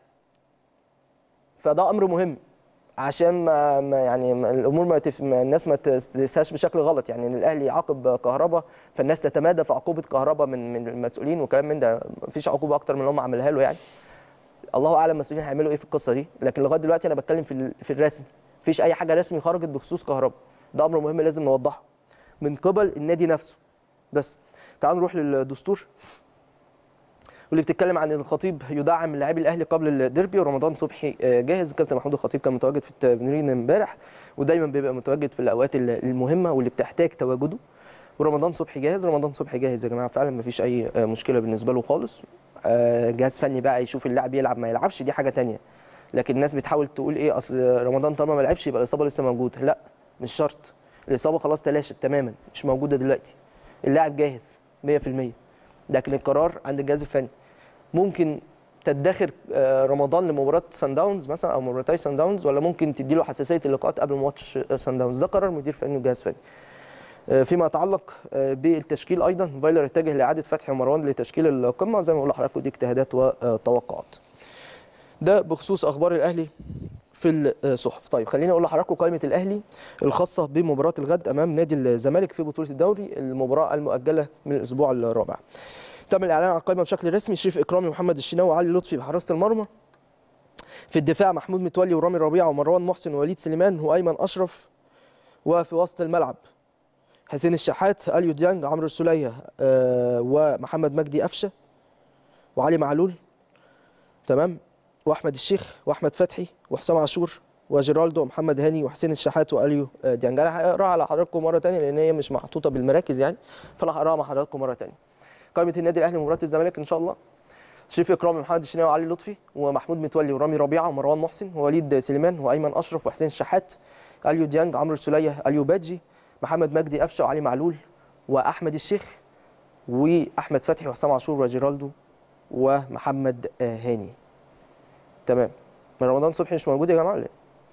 فده امر مهم عشان ما ما يعني ما الامور ما, تف... ما الناس ما تقيسهاش بشكل غلط يعني ان الاهلي يعاقب كهربا فالناس تتمادى في عقوبه كهربا من من المسؤولين وكلام من ده مفيش عقوبه اكتر من اللي هم عملها له يعني الله اعلم المسؤولين هيعملوا ايه في القصه دي لكن لغايه دلوقتي انا بتكلم في ال- في الرسمي مفيش اي حاجه رسمي خرجت بخصوص كهربا ده امر مهم لازم نوضحه من قبل النادي نفسه بس تعالوا نروح للدستور واللي بتتكلم عن ان الخطيب يدعم لاعبي الاهلي قبل الديربي ورمضان صبحي آه، جاهز الكابتن محمود الخطيب كان متواجد في التمرين امبارح ودايما بيبقى متواجد في الاوقات ال- المهمه واللي بتحتاج تواجده ورمضان صبحي جاهز رمضان صبحي جاهز يا جماعه فعلا مفيش اي آه، مشكله بالنسبه له خالص آه، جهاز فني بقى يشوف اللاعب يلعب ما يلعبش دي حاجه تانية لكن الناس بتحاول تقول ايه اصل رمضان طالما ما لعبش يبقى الاصابه لسه موجوده لا مش شرط الاصابه خلاص تلاشت تماما مش موجوده دلوقتي اللاعب جاهز 100% لكن القرار عند الجهاز الفني ممكن تدخر آه، رمضان لمباراه سان داونز مثلا او مباراتي سان داونز ولا ممكن تديله حساسيه اللقاءات قبل ماتش سان داونز ده قرار مدير فني وجهاز فني آه، فيما يتعلق آه، بالتشكيل ايضا فايلر اتجه لاعاده فتحي ومروان لتشكيل القمه زي ما بقول لحضراتكم دي اجتهادات وتوقعات ده بخصوص اخبار الاهلي في الصحف طيب خليني اقول لحضراتكم قائمه الاهلي الخاصه بمباراه الغد امام نادي الزمالك في بطوله الدوري المباراه المؤجله من الاسبوع الرابع تم الاعلان عن القائمه بشكل رسمي شريف اكرامي ومحمد الشناوي وعلي لطفي بحراسه المرمى في الدفاع محمود متولي ورامي ربيعه ومروان محسن ووليد سليمان وايمن اشرف وفي وسط الملعب حسين الشحات اليو ديانج عمرو السوليه آه، ومحمد مجدي قفشه وعلي معلول تمام واحمد الشيخ واحمد فتحي وحسام عاشور وجيرالدو ومحمد هاني وحسين الشحات واليو آه، ديانج انا هقراها على حضراتكم مره ثانيه لان هي مش محطوطه بالمراكز يعني فانا هقراها مع حضراتكم مره ثانيه قائمه النادي الاهلي لمباراه الزمالك ان شاء الله شريف اكرامي محمد الشناوي وعلي لطفي ومحمود متولي ورامي ربيعه ومروان محسن ووليد سليمان وايمن اشرف وحسين الشحات اليو ديانج عمرو السوليه اليو بادجي محمد مجدي قفشه وعلي معلول واحمد الشيخ واحمد فتحي وحسام عاشور وجيرالدو ومحمد آه، هاني تمام ما رمضان صبحي مش موجود يا جماعه ولا إيه؟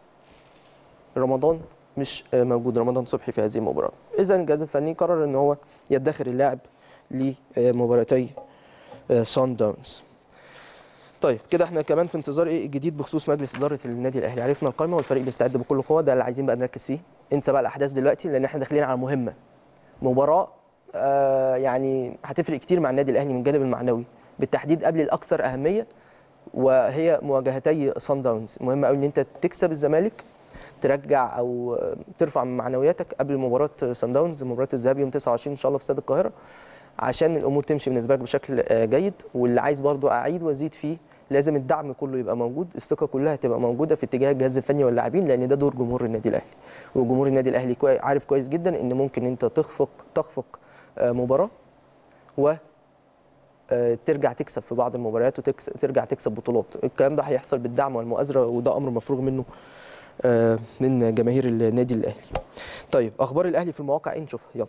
رمضان مش آه، موجود رمضان صبحي في هذه المباراه اذا الجهاز الفني قرر ان هو يدخر اللاعب لمباراتي سان داونز طيب كده احنا كمان في انتظار ايه الجديد بخصوص مجلس اداره النادي الاهلي عرفنا القائمه والفريق بيستعد بكل قوه ده اللي عايزين بقى نركز فيه انسى بقى الاحداث دلوقتي لان احنا داخلين على مهمه مباراه آه يعني هتفرق كتير مع النادي الاهلي من الجانب المعنوي بالتحديد قبل الاكثر اهميه وهي مواجهتي سان داونز مهم قوي ان انت تكسب الزمالك ترجع او ترفع من معنوياتك قبل مباراه سان داونز مباراه الذهاب يوم 29 ان شاء الله في استاد القاهره عشان الامور تمشي بالنسبه لك بشكل آه، جيد واللي عايز برضو اعيد وازيد فيه لازم الدعم كله يبقى موجود الثقه كلها تبقى موجوده في اتجاه الجهاز الفني واللاعبين لان ده دور جمهور النادي الاهلي وجمهور النادي الاهلي كوي- عارف كويس جدا ان ممكن انت تخفق تخفق آه، مباراه و آه، ترجع تكسب في بعض المباريات وترجع تكسب بطولات الكلام ده هيحصل بالدعم والمؤازره وده امر مفروغ منه آه، من جماهير النادي الاهلي طيب اخبار الاهلي في المواقع ايه نشوفها يلا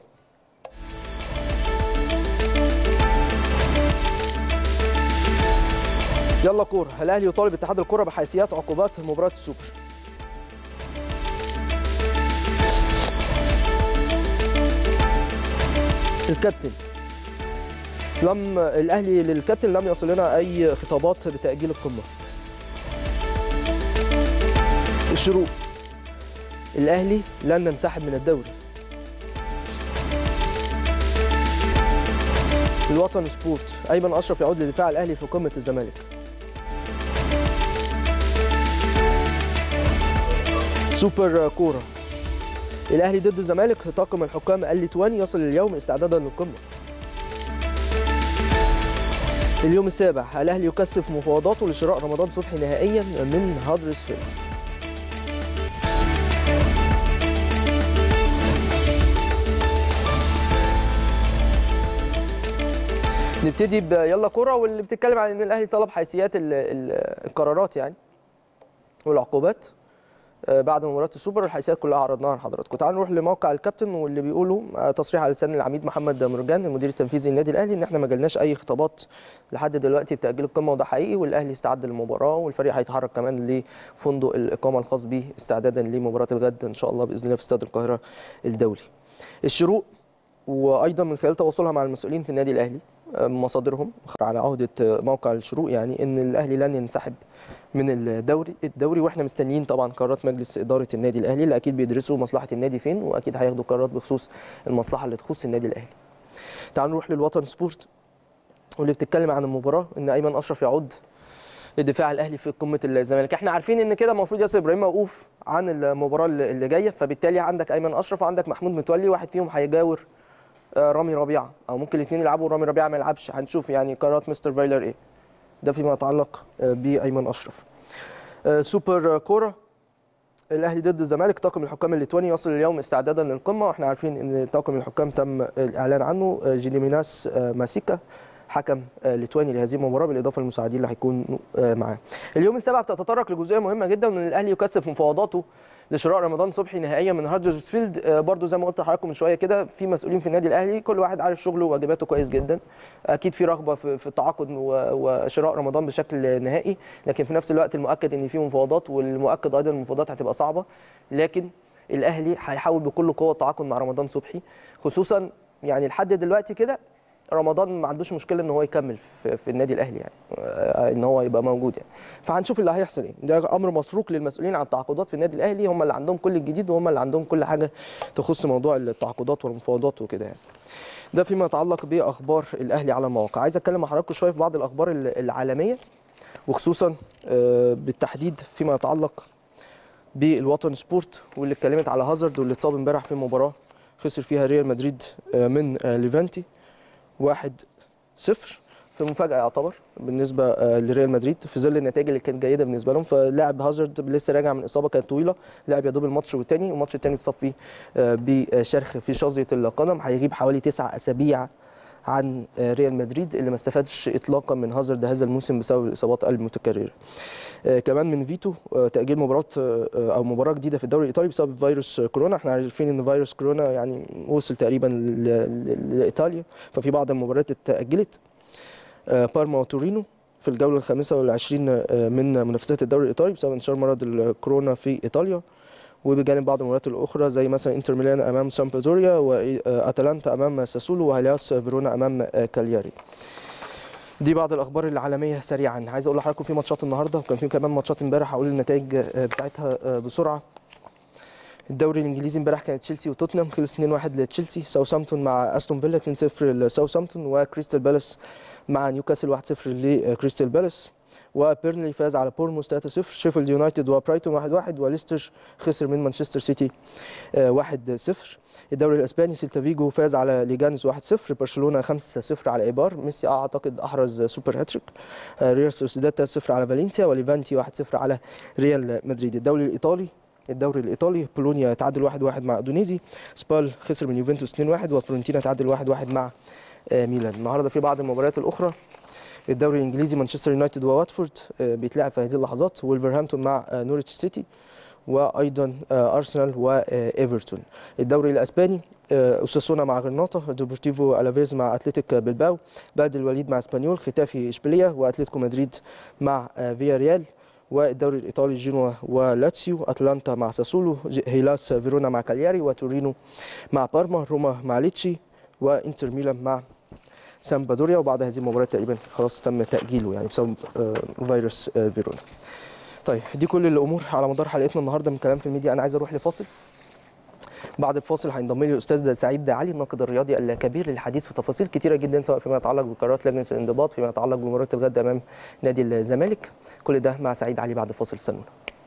يلا كوره الاهلي يطالب اتحاد الكره بحيثيات عقوبات مباراه السوبر الكابتن لم الاهلي للكابتن لم يصل لنا اي خطابات بتاجيل القمه الشروق الاهلي لن ننسحب من الدوري الوطن سبورت ايمن اشرف يعود لدفاع الاهلي في قمه الزمالك سوبر كوره الاهلي ضد الزمالك طاقم الحكام الليتواني يصل اليوم استعدادا للقمه اليوم السابع الاهلي يكثف مفاوضاته لشراء رمضان صبحي نهائيا من هادرسفيلد نبتدي ب يلا كوره واللي بتتكلم عن ان الاهلي طلب حيثيات ال- ال- القرارات يعني والعقوبات آه، بعد مباراه السوبر الحيثيات كلها عرضناها لحضراتكم تعالوا نروح لموقع الكابتن واللي بيقولوا آه، تصريح على لسان العميد محمد مرجان المدير التنفيذي للنادي الاهلي ان احنا ما جالناش اي خطابات لحد دلوقتي بتاجيل القمه وده حقيقي والاهلي استعد للمباراه والفريق هيتحرك كمان لفندق الاقامه الخاص به استعدادا لمباراه الغد ان شاء الله باذن الله في استاد القاهره الدولي الشروق وايضا من خلال تواصلها مع المسؤولين في النادي الاهلي آه، مصادرهم على عهده آه، موقع الشروق يعني ان الاهلي لن ينسحب من الدوري الدوري واحنا مستنيين طبعا قرارات مجلس اداره النادي الاهلي اللي اكيد بيدرسوا مصلحه النادي فين واكيد هياخدوا قرارات بخصوص المصلحه اللي تخص النادي الاهلي تعالوا نروح للوطن سبورت واللي بتتكلم عن المباراه ان ايمن اشرف يعود لدفاع الاهلي في قمه الزمالك احنا عارفين ان كده المفروض ياسر ابراهيم موقوف عن المباراه اللي اللي جايه فبالتالي عندك ايمن اشرف وعندك محمود متولي واحد فيهم هيجاور آه، رامي ربيعه او ممكن الاثنين يلعبوا ورامي ربيعه ما يلعبش هنشوف يعني قرارات مستر فايلر ايه ده فيما يتعلق آه، بايمن اشرف آه، سوبر كوره الاهلي ضد الزمالك طاقم الحكام الليتواني يصل اليوم استعدادا للقمه واحنا عارفين ان طاقم الحكام تم الاعلان عنه آه، جيليميناس آه، ماسيكا حكم آه، ليتواني لهذه المباراه بالاضافه للمساعدين اللي هيكونوا آه، معاه. اليوم السابع بتتطرق لجزئيه مهمه جدا ان الاهلي يكثف مفاوضاته لشراء رمضان صبحي نهائيا من هاردرسفيلد آه، برضو زي ما قلت لحضراتكم من شويه كده في مسؤولين في النادي الاهلي كل واحد عارف شغله وواجباته كويس جدا اكيد في رغبه في في التعاقد و- وشراء رمضان بشكل نهائي لكن في نفس الوقت المؤكد ان في مفاوضات والمؤكد ايضا المفاوضات هتبقى صعبه لكن الاهلي هيحاول بكل قوه التعاقد مع رمضان صبحي خصوصا يعني لحد دلوقتي كده رمضان ما عندوش مشكله ان هو يكمل في, في النادي الاهلي يعني آه، ان هو يبقى موجود يعني فهنشوف اللي هيحصل ايه ده امر متروك للمسؤولين عن التعاقدات في النادي الاهلي هم اللي عندهم كل الجديد وهم اللي عندهم كل حاجه تخص موضوع التعاقدات والمفاوضات وكده يعني ده فيما يتعلق باخبار الاهلي على المواقع عايز اتكلم مع حضراتكم شويه في بعض الاخبار ال- العالميه وخصوصا آه، بالتحديد فيما يتعلق بالوطن سبورت واللي اتكلمت على هازارد واللي اتصاب امبارح في مباراه خسر فيها ريال مدريد آه، من آه، ليفانتي واحد صفر في مفاجأة يعتبر بالنسبة آه، لريال مدريد في ظل النتائج اللي كانت جيدة بالنسبة لهم فلاعب هازارد لسه راجع من إصابة كانت طويلة لعب يا دوب الماتش والتاني والماتش التاني اتصاب فيه آه، بشرخ في شظية القدم هيغيب حوالي تسع أسابيع عن آه، ريال مدريد اللي ما استفادش اطلاقا من هازارد هذا الموسم بسبب الاصابات المتكرره. آه، كمان من فيتو آه، تاجيل مباراه آه، آه، او مباراه جديده في الدوري الايطالي بسبب فيروس كورونا احنا عارفين ان فيروس كورونا يعني وصل تقريبا ل- ل- لايطاليا ففي بعض المباريات اتاجلت آه، بارما وتورينو في الجوله الخامسه والعشرين آه، من منافسات الدوري الايطالي بسبب انتشار مرض الكورونا في ايطاليا وبجانب بعض المباريات الاخرى زي مثلا انتر ميلان امام سامبدوريا واتلانتا امام ساسولو وهيلاس فيرونا امام آه، كالياري دي بعض الاخبار العالميه سريعا عايز اقول لحضراتكم في ماتشات النهارده وكان في كمان ماتشات امبارح هقول النتائج آه، بتاعتها آه، بسرعه الدوري الانجليزي امبارح كانت تشيلسي وتوتنهام خلص 2-1 لتشيلسي ساوثهامبتون مع استون فيلا 2-0 لساوثهامبتون وكريستال بالاس مع نيوكاسل 1-0 لكريستال بالاس وبيرنلي فاز على بورموس 3-0 شيفيلد يونايتد وبرايتون 1-1 وليستر خسر من مانشستر سيتي آه، 1-0 الدوري الاسباني سيلتا فيجو فاز على ليجانز 1-0 برشلونه 5-0 على ايبار ميسي اعتقد احرز سوبر هاتريك آه، ريال سوسيداد 3-0 على فالنسيا وليفانتي 1-0 على ريال مدريد الدوري الايطالي الدوري الايطالي بولونيا تعادل 1-1 مع اودونيزي سبال خسر من يوفنتوس 2-1 وفرونتينا تعادل 1-1 مع آه، ميلان النهارده في بعض المباريات الاخرى الدوري الانجليزي مانشستر يونايتد وواتفورد آه، بيتلعب في هذه اللحظات وولفرهامبتون مع آه، نوريتش سيتي وايضا آه، ارسنال وايفرتون الدوري الاسباني آه، اوساسونا مع غرناطه ديبورتيفو الافيز مع اتلتيك بلباو بلد الوليد مع اسبانيول ختافي اشبيليه واتلتيكو مدريد مع آه، فيا ريال والدوري الايطالي جينوا ولاتسيو اتلانتا مع ساسولو ج- هيلاس فيرونا مع كالياري وتورينو مع بارما روما مع ليتشي وانتر ميلان مع سامبادوريا وبعد هذه المباريات تقريبا خلاص تم تاجيله يعني بسبب آه، فيروس آه، فيرونا طيب دي كل الامور على مدار حلقتنا النهارده من كلام في الميديا انا عايز اروح لفاصل بعد الفاصل هينضم لي الاستاذ سعيد علي الناقد الرياضي الكبير للحديث في تفاصيل كتيره جدا سواء فيما يتعلق بقرارات لجنه الانضباط فيما يتعلق بمباراه الغد امام نادي الزمالك كل ده مع سعيد علي بعد الفاصل استنونا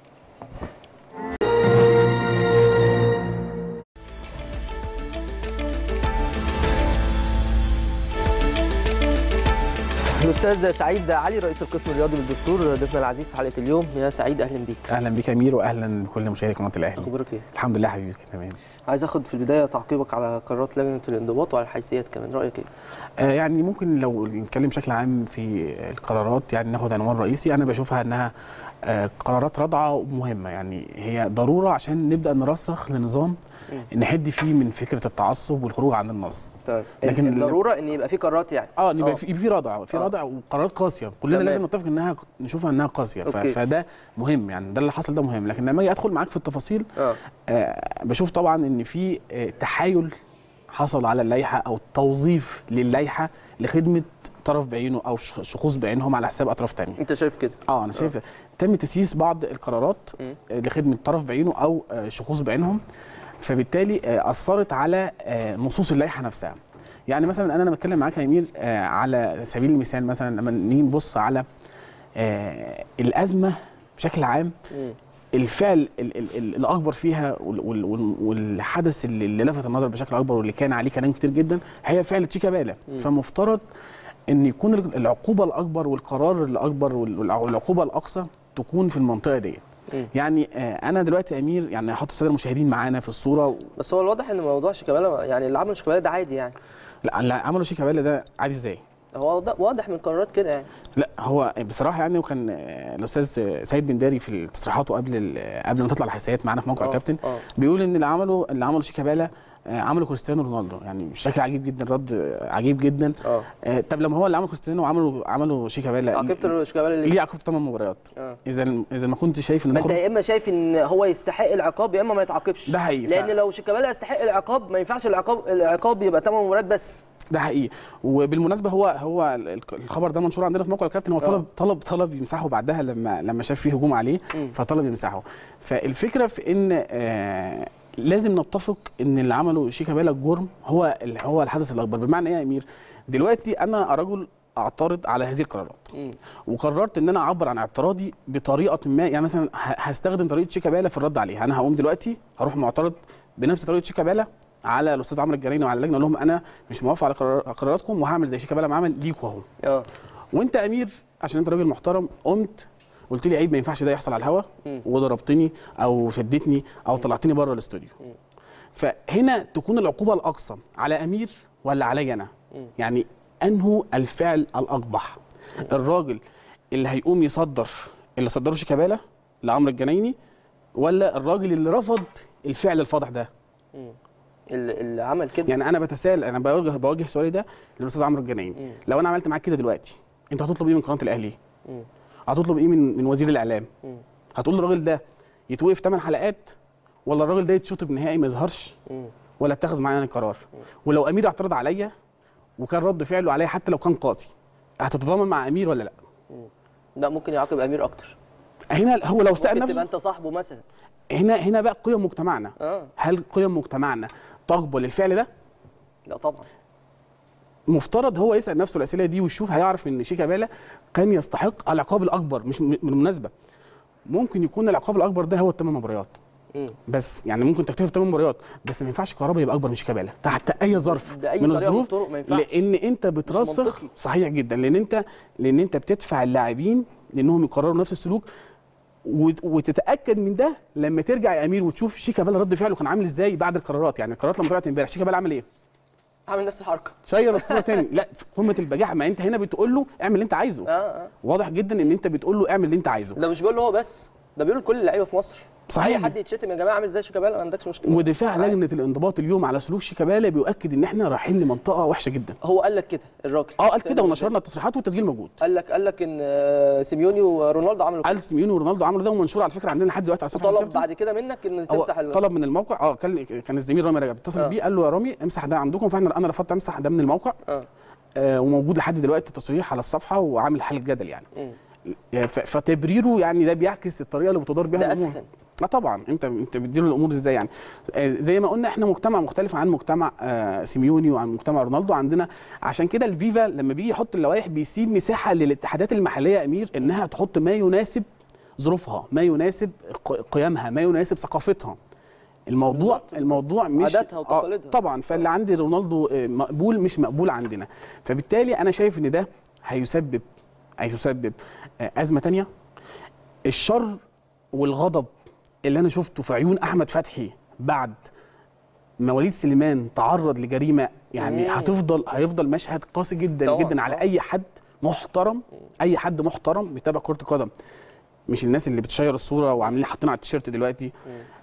الاستاذ سعيد علي رئيس القسم الرياضي بالدستور ضيفنا العزيز في حلقه اليوم يا سعيد اهلا بيك اهلا بيك يا امير واهلا بكل مشاهدي قناه الاهلي اخبارك ايه الحمد لله حبيبي تمام عايز اخد في البدايه تعقيبك على قرارات لجنه الانضباط وعلى الحيثيات كمان رايك ايه آه يعني ممكن لو نتكلم بشكل عام في القرارات يعني ناخد عنوان رئيسي انا بشوفها انها آه قرارات رادعه ومهمه يعني هي ضروره عشان نبدا نرسخ لنظام نحد فيه من فكره التعصب والخروج عن النص طيب لكن لكن الضروره ان يبقى في قرارات يعني اه يبقى آه. في في ردع في آه. ردع وقرارات قاسيه كلنا تمام. لازم نتفق انها نشوفها انها قاسيه ف- أوكي. فده مهم يعني ده اللي حصل ده مهم لكن لما اجي ادخل معاك في التفاصيل اه آه، بشوف طبعا ان في آه، تحايل حصل على اللائحه او توظيف للائحه لخدمه طرف بعينه او ش- شخوص بعينهم على حساب اطراف تانية انت شايف كده اه انا شايف تم تسييس بعض القرارات مم. آه، لخدمه طرف بعينه او آه، شخوص بعينهم فبالتالي آه، اثرت على آه، نصوص اللائحه نفسها يعني مثلا انا انا بتكلم معاك يا امير آه، على سبيل المثال مثلا لما نيجي نبص على آه، الازمه بشكل عام مم. الفعل ال ال ال الاكبر فيها وال- وال- وال- والحدث اللي اللي لفت النظر بشكل اكبر واللي كان عليه كلام كتير جدا هي فعل تشيكابالا فمفترض ان يكون ال- العقوبه الاكبر والقرار الاكبر وال- والع- والعقوبه الاقصى تكون في المنطقه ديت مم. يعني آه، انا دلوقتي يا امير يعني هحط الساده المشاهدين معانا في الصوره بس هو الواضح ان موضوع شيكابالا يعني اللي عمله شيكابالا ده عادي يعني لا لا عملوا شيكابالا ده عادي ازاي هو واضح- واضح من قرارات كده يعني لا هو بصراحه يعني وكان آه، الاستاذ سيد بن داري في تصريحاته قبل ال- قبل ما تطلع الحساسيات معانا في موقع آه، الكابتن آه. بيقول ان اللي عمله اللي عمله شيكابالا آه، عمله كريستيانو رونالدو يعني بشكل عجيب جدا رد آه، عجيب جدا اه آه، طب لما هو اللي عمل كريستيانو وعمله عمله شيكابالا عاقبت شيكابالا ليه اللي عقوبه 8 مباريات اه اذا اذا ما كنت شايف ان ما ده انت خروج- يا اما شايف ان هو يستحق العقاب يا اما ما يتعاقبش ده حقيقي لان فعلا. لو شيكابالا يستحق العقاب ما ينفعش العقاب العقاب يبقى 8 مباريات بس ده حقيقي وبالمناسبه هو هو ال- الخبر ده منشور عندنا في موقع الكابتن هو آه. طلب طلب طلب يمسحه بعدها لما لما شاف فيه هجوم عليه مم. فطلب يمسحه فالفكره في ان آه لازم نتفق ان اللي عمله شيكابالا الجرم هو ال- هو الحدث الاكبر بمعنى ايه يا امير دلوقتي انا رجل اعترض على هذه القرارات مم. وقررت ان انا اعبر عن اعتراضي بطريقه ما يعني مثلا ه- هستخدم طريقه شيكابالا في الرد عليها انا هقوم دلوقتي هروح معترض بنفس طريقه شيكابالا على الاستاذ عمرو الجريني وعلى اللجنه اقول لهم انا مش موافق على قرار- قراراتكم وهعمل زي شيكابالا ما عمل ليكوا اهو اه وانت يا امير عشان انت راجل محترم قمت قلت لي عيب ما ينفعش ده يحصل على الهوا مم. وضربتني او شدتني او طلعتني بره الاستوديو فهنا تكون العقوبه الاقصى على امير ولا عليا انا مم. يعني انه الفعل الاقبح الراجل اللي هيقوم يصدر اللي صدره شيكابالا لعمرو الجنايني ولا الراجل اللي رفض الفعل الفاضح ده اللي, اللي عمل كده يعني انا بتساءل انا بوجه بوجه سؤالي ده للاستاذ عمرو الجنايني مم. لو انا عملت معاك كده دلوقتي انت هتطلب ايه من قناه الاهلي مم. هتطلب ايه من من وزير الاعلام مم. هتقول للراجل ده يتوقف 8 حلقات ولا الراجل ده يتشطب نهائي ما يظهرش مم. ولا اتخذ معايا قرار ولو امير اعترض عليا وكان رد فعله عليا حتى لو كان قاسي هتتضامن مع امير ولا لا لا ممكن يعاقب امير اكتر هنا هو لو سال ممكن تبقى نفسه انت صاحبه مثلا هنا هنا بقى قيم مجتمعنا اه هل قيم مجتمعنا تقبل الفعل ده لا طبعا مفترض هو يسال نفسه الاسئله دي ويشوف هيعرف ان شيكابالا كان يستحق العقاب الاكبر مش م- بالمناسبه ممكن يكون العقاب الاكبر ده هو الثمان مباريات مم. بس يعني ممكن تكتفي بثمان مباريات بس ما ينفعش كهربا يبقى اكبر من شيكابالا تحت اي ظرف بأي من طريقة من الظروف الطرق ما ينفعش. لان انت بترسخ منطقي. صحيح جدا لان انت لان انت بتدفع اللاعبين لانهم يقرروا نفس السلوك وت- وتتاكد من ده لما ترجع يا امير وتشوف شيكابالا رد فعله كان عامل ازاي بعد القرارات يعني القرارات لما طلعت امبارح شيكابالا عمل ايه؟ عامل نفس الحركه شير الصوره تاني لا في قمه البجاحه ما انت هنا بتقول له اعمل اللي انت عايزه اه اه واضح جدا ان انت بتقول له اعمل اللي انت عايزه ده مش بيقول له هو بس ده بيقول لكل اللعيبه في مصر صحيح. اي حد يتشتم يا جماعه عامل زي شيكابالا ما عندكش مشكله ودفاع عادي. لجنه الانضباط اليوم على سلوك شيكابالا بيؤكد ان احنا رايحين لمنطقه وحشه جدا هو قال لك كده الراجل اه قال سيد كده المدرب. ونشرنا التصريحات والتسجيل موجود قال لك قال لك ان آه، سيميوني ورونالدو عملوا كده قال سيميوني ورونالدو عملوا ده ومنشور على فكره عندنا لحد دلوقتي على صفحه وطلب الكابتن. بعد كده منك ان هو تمسح ال- طلب من الموقع اه كان كان الزميل رامي رجب اتصل آه. بيه قال له يا رامي امسح ده عندكم فاحنا انا رفضت امسح ده من الموقع اه آه وموجود لحد دلوقتي تصريح على الصفحه وعامل حاله جدل يعني مم. يعني ف- فتبريره يعني ده بيعكس الطريقه اللي بتدار بيها ده الامور اسخن اه طبعا انت انت بتدير الامور ازاي يعني آه زي ما قلنا احنا مجتمع مختلف عن مجتمع آه سيميوني وعن مجتمع رونالدو عندنا عشان كده الفيفا لما بيجي يحط اللوائح بيسيب مساحه للاتحادات المحليه يا امير انها تحط ما يناسب ظروفها ما يناسب ق- قيمها ما يناسب ثقافتها الموضوع بالظبط. الموضوع مش عاداتها وتقاليدها. آه طبعا فاللي عند رونالدو آه، مقبول مش مقبول عندنا فبالتالي انا شايف ان ده هيسبب هيسبب آه، ازمه تانية الشر والغضب اللي انا شفته في عيون احمد فتحي بعد ما وليد سليمان تعرض لجريمه يعني مم. هتفضل هيفضل مشهد قاسي جدا طبعاً، جدا على طبعاً. اي حد محترم اي حد محترم بيتابع كره القدم مش الناس اللي بتشير الصوره وعاملين حاطين على التيشيرت دلوقتي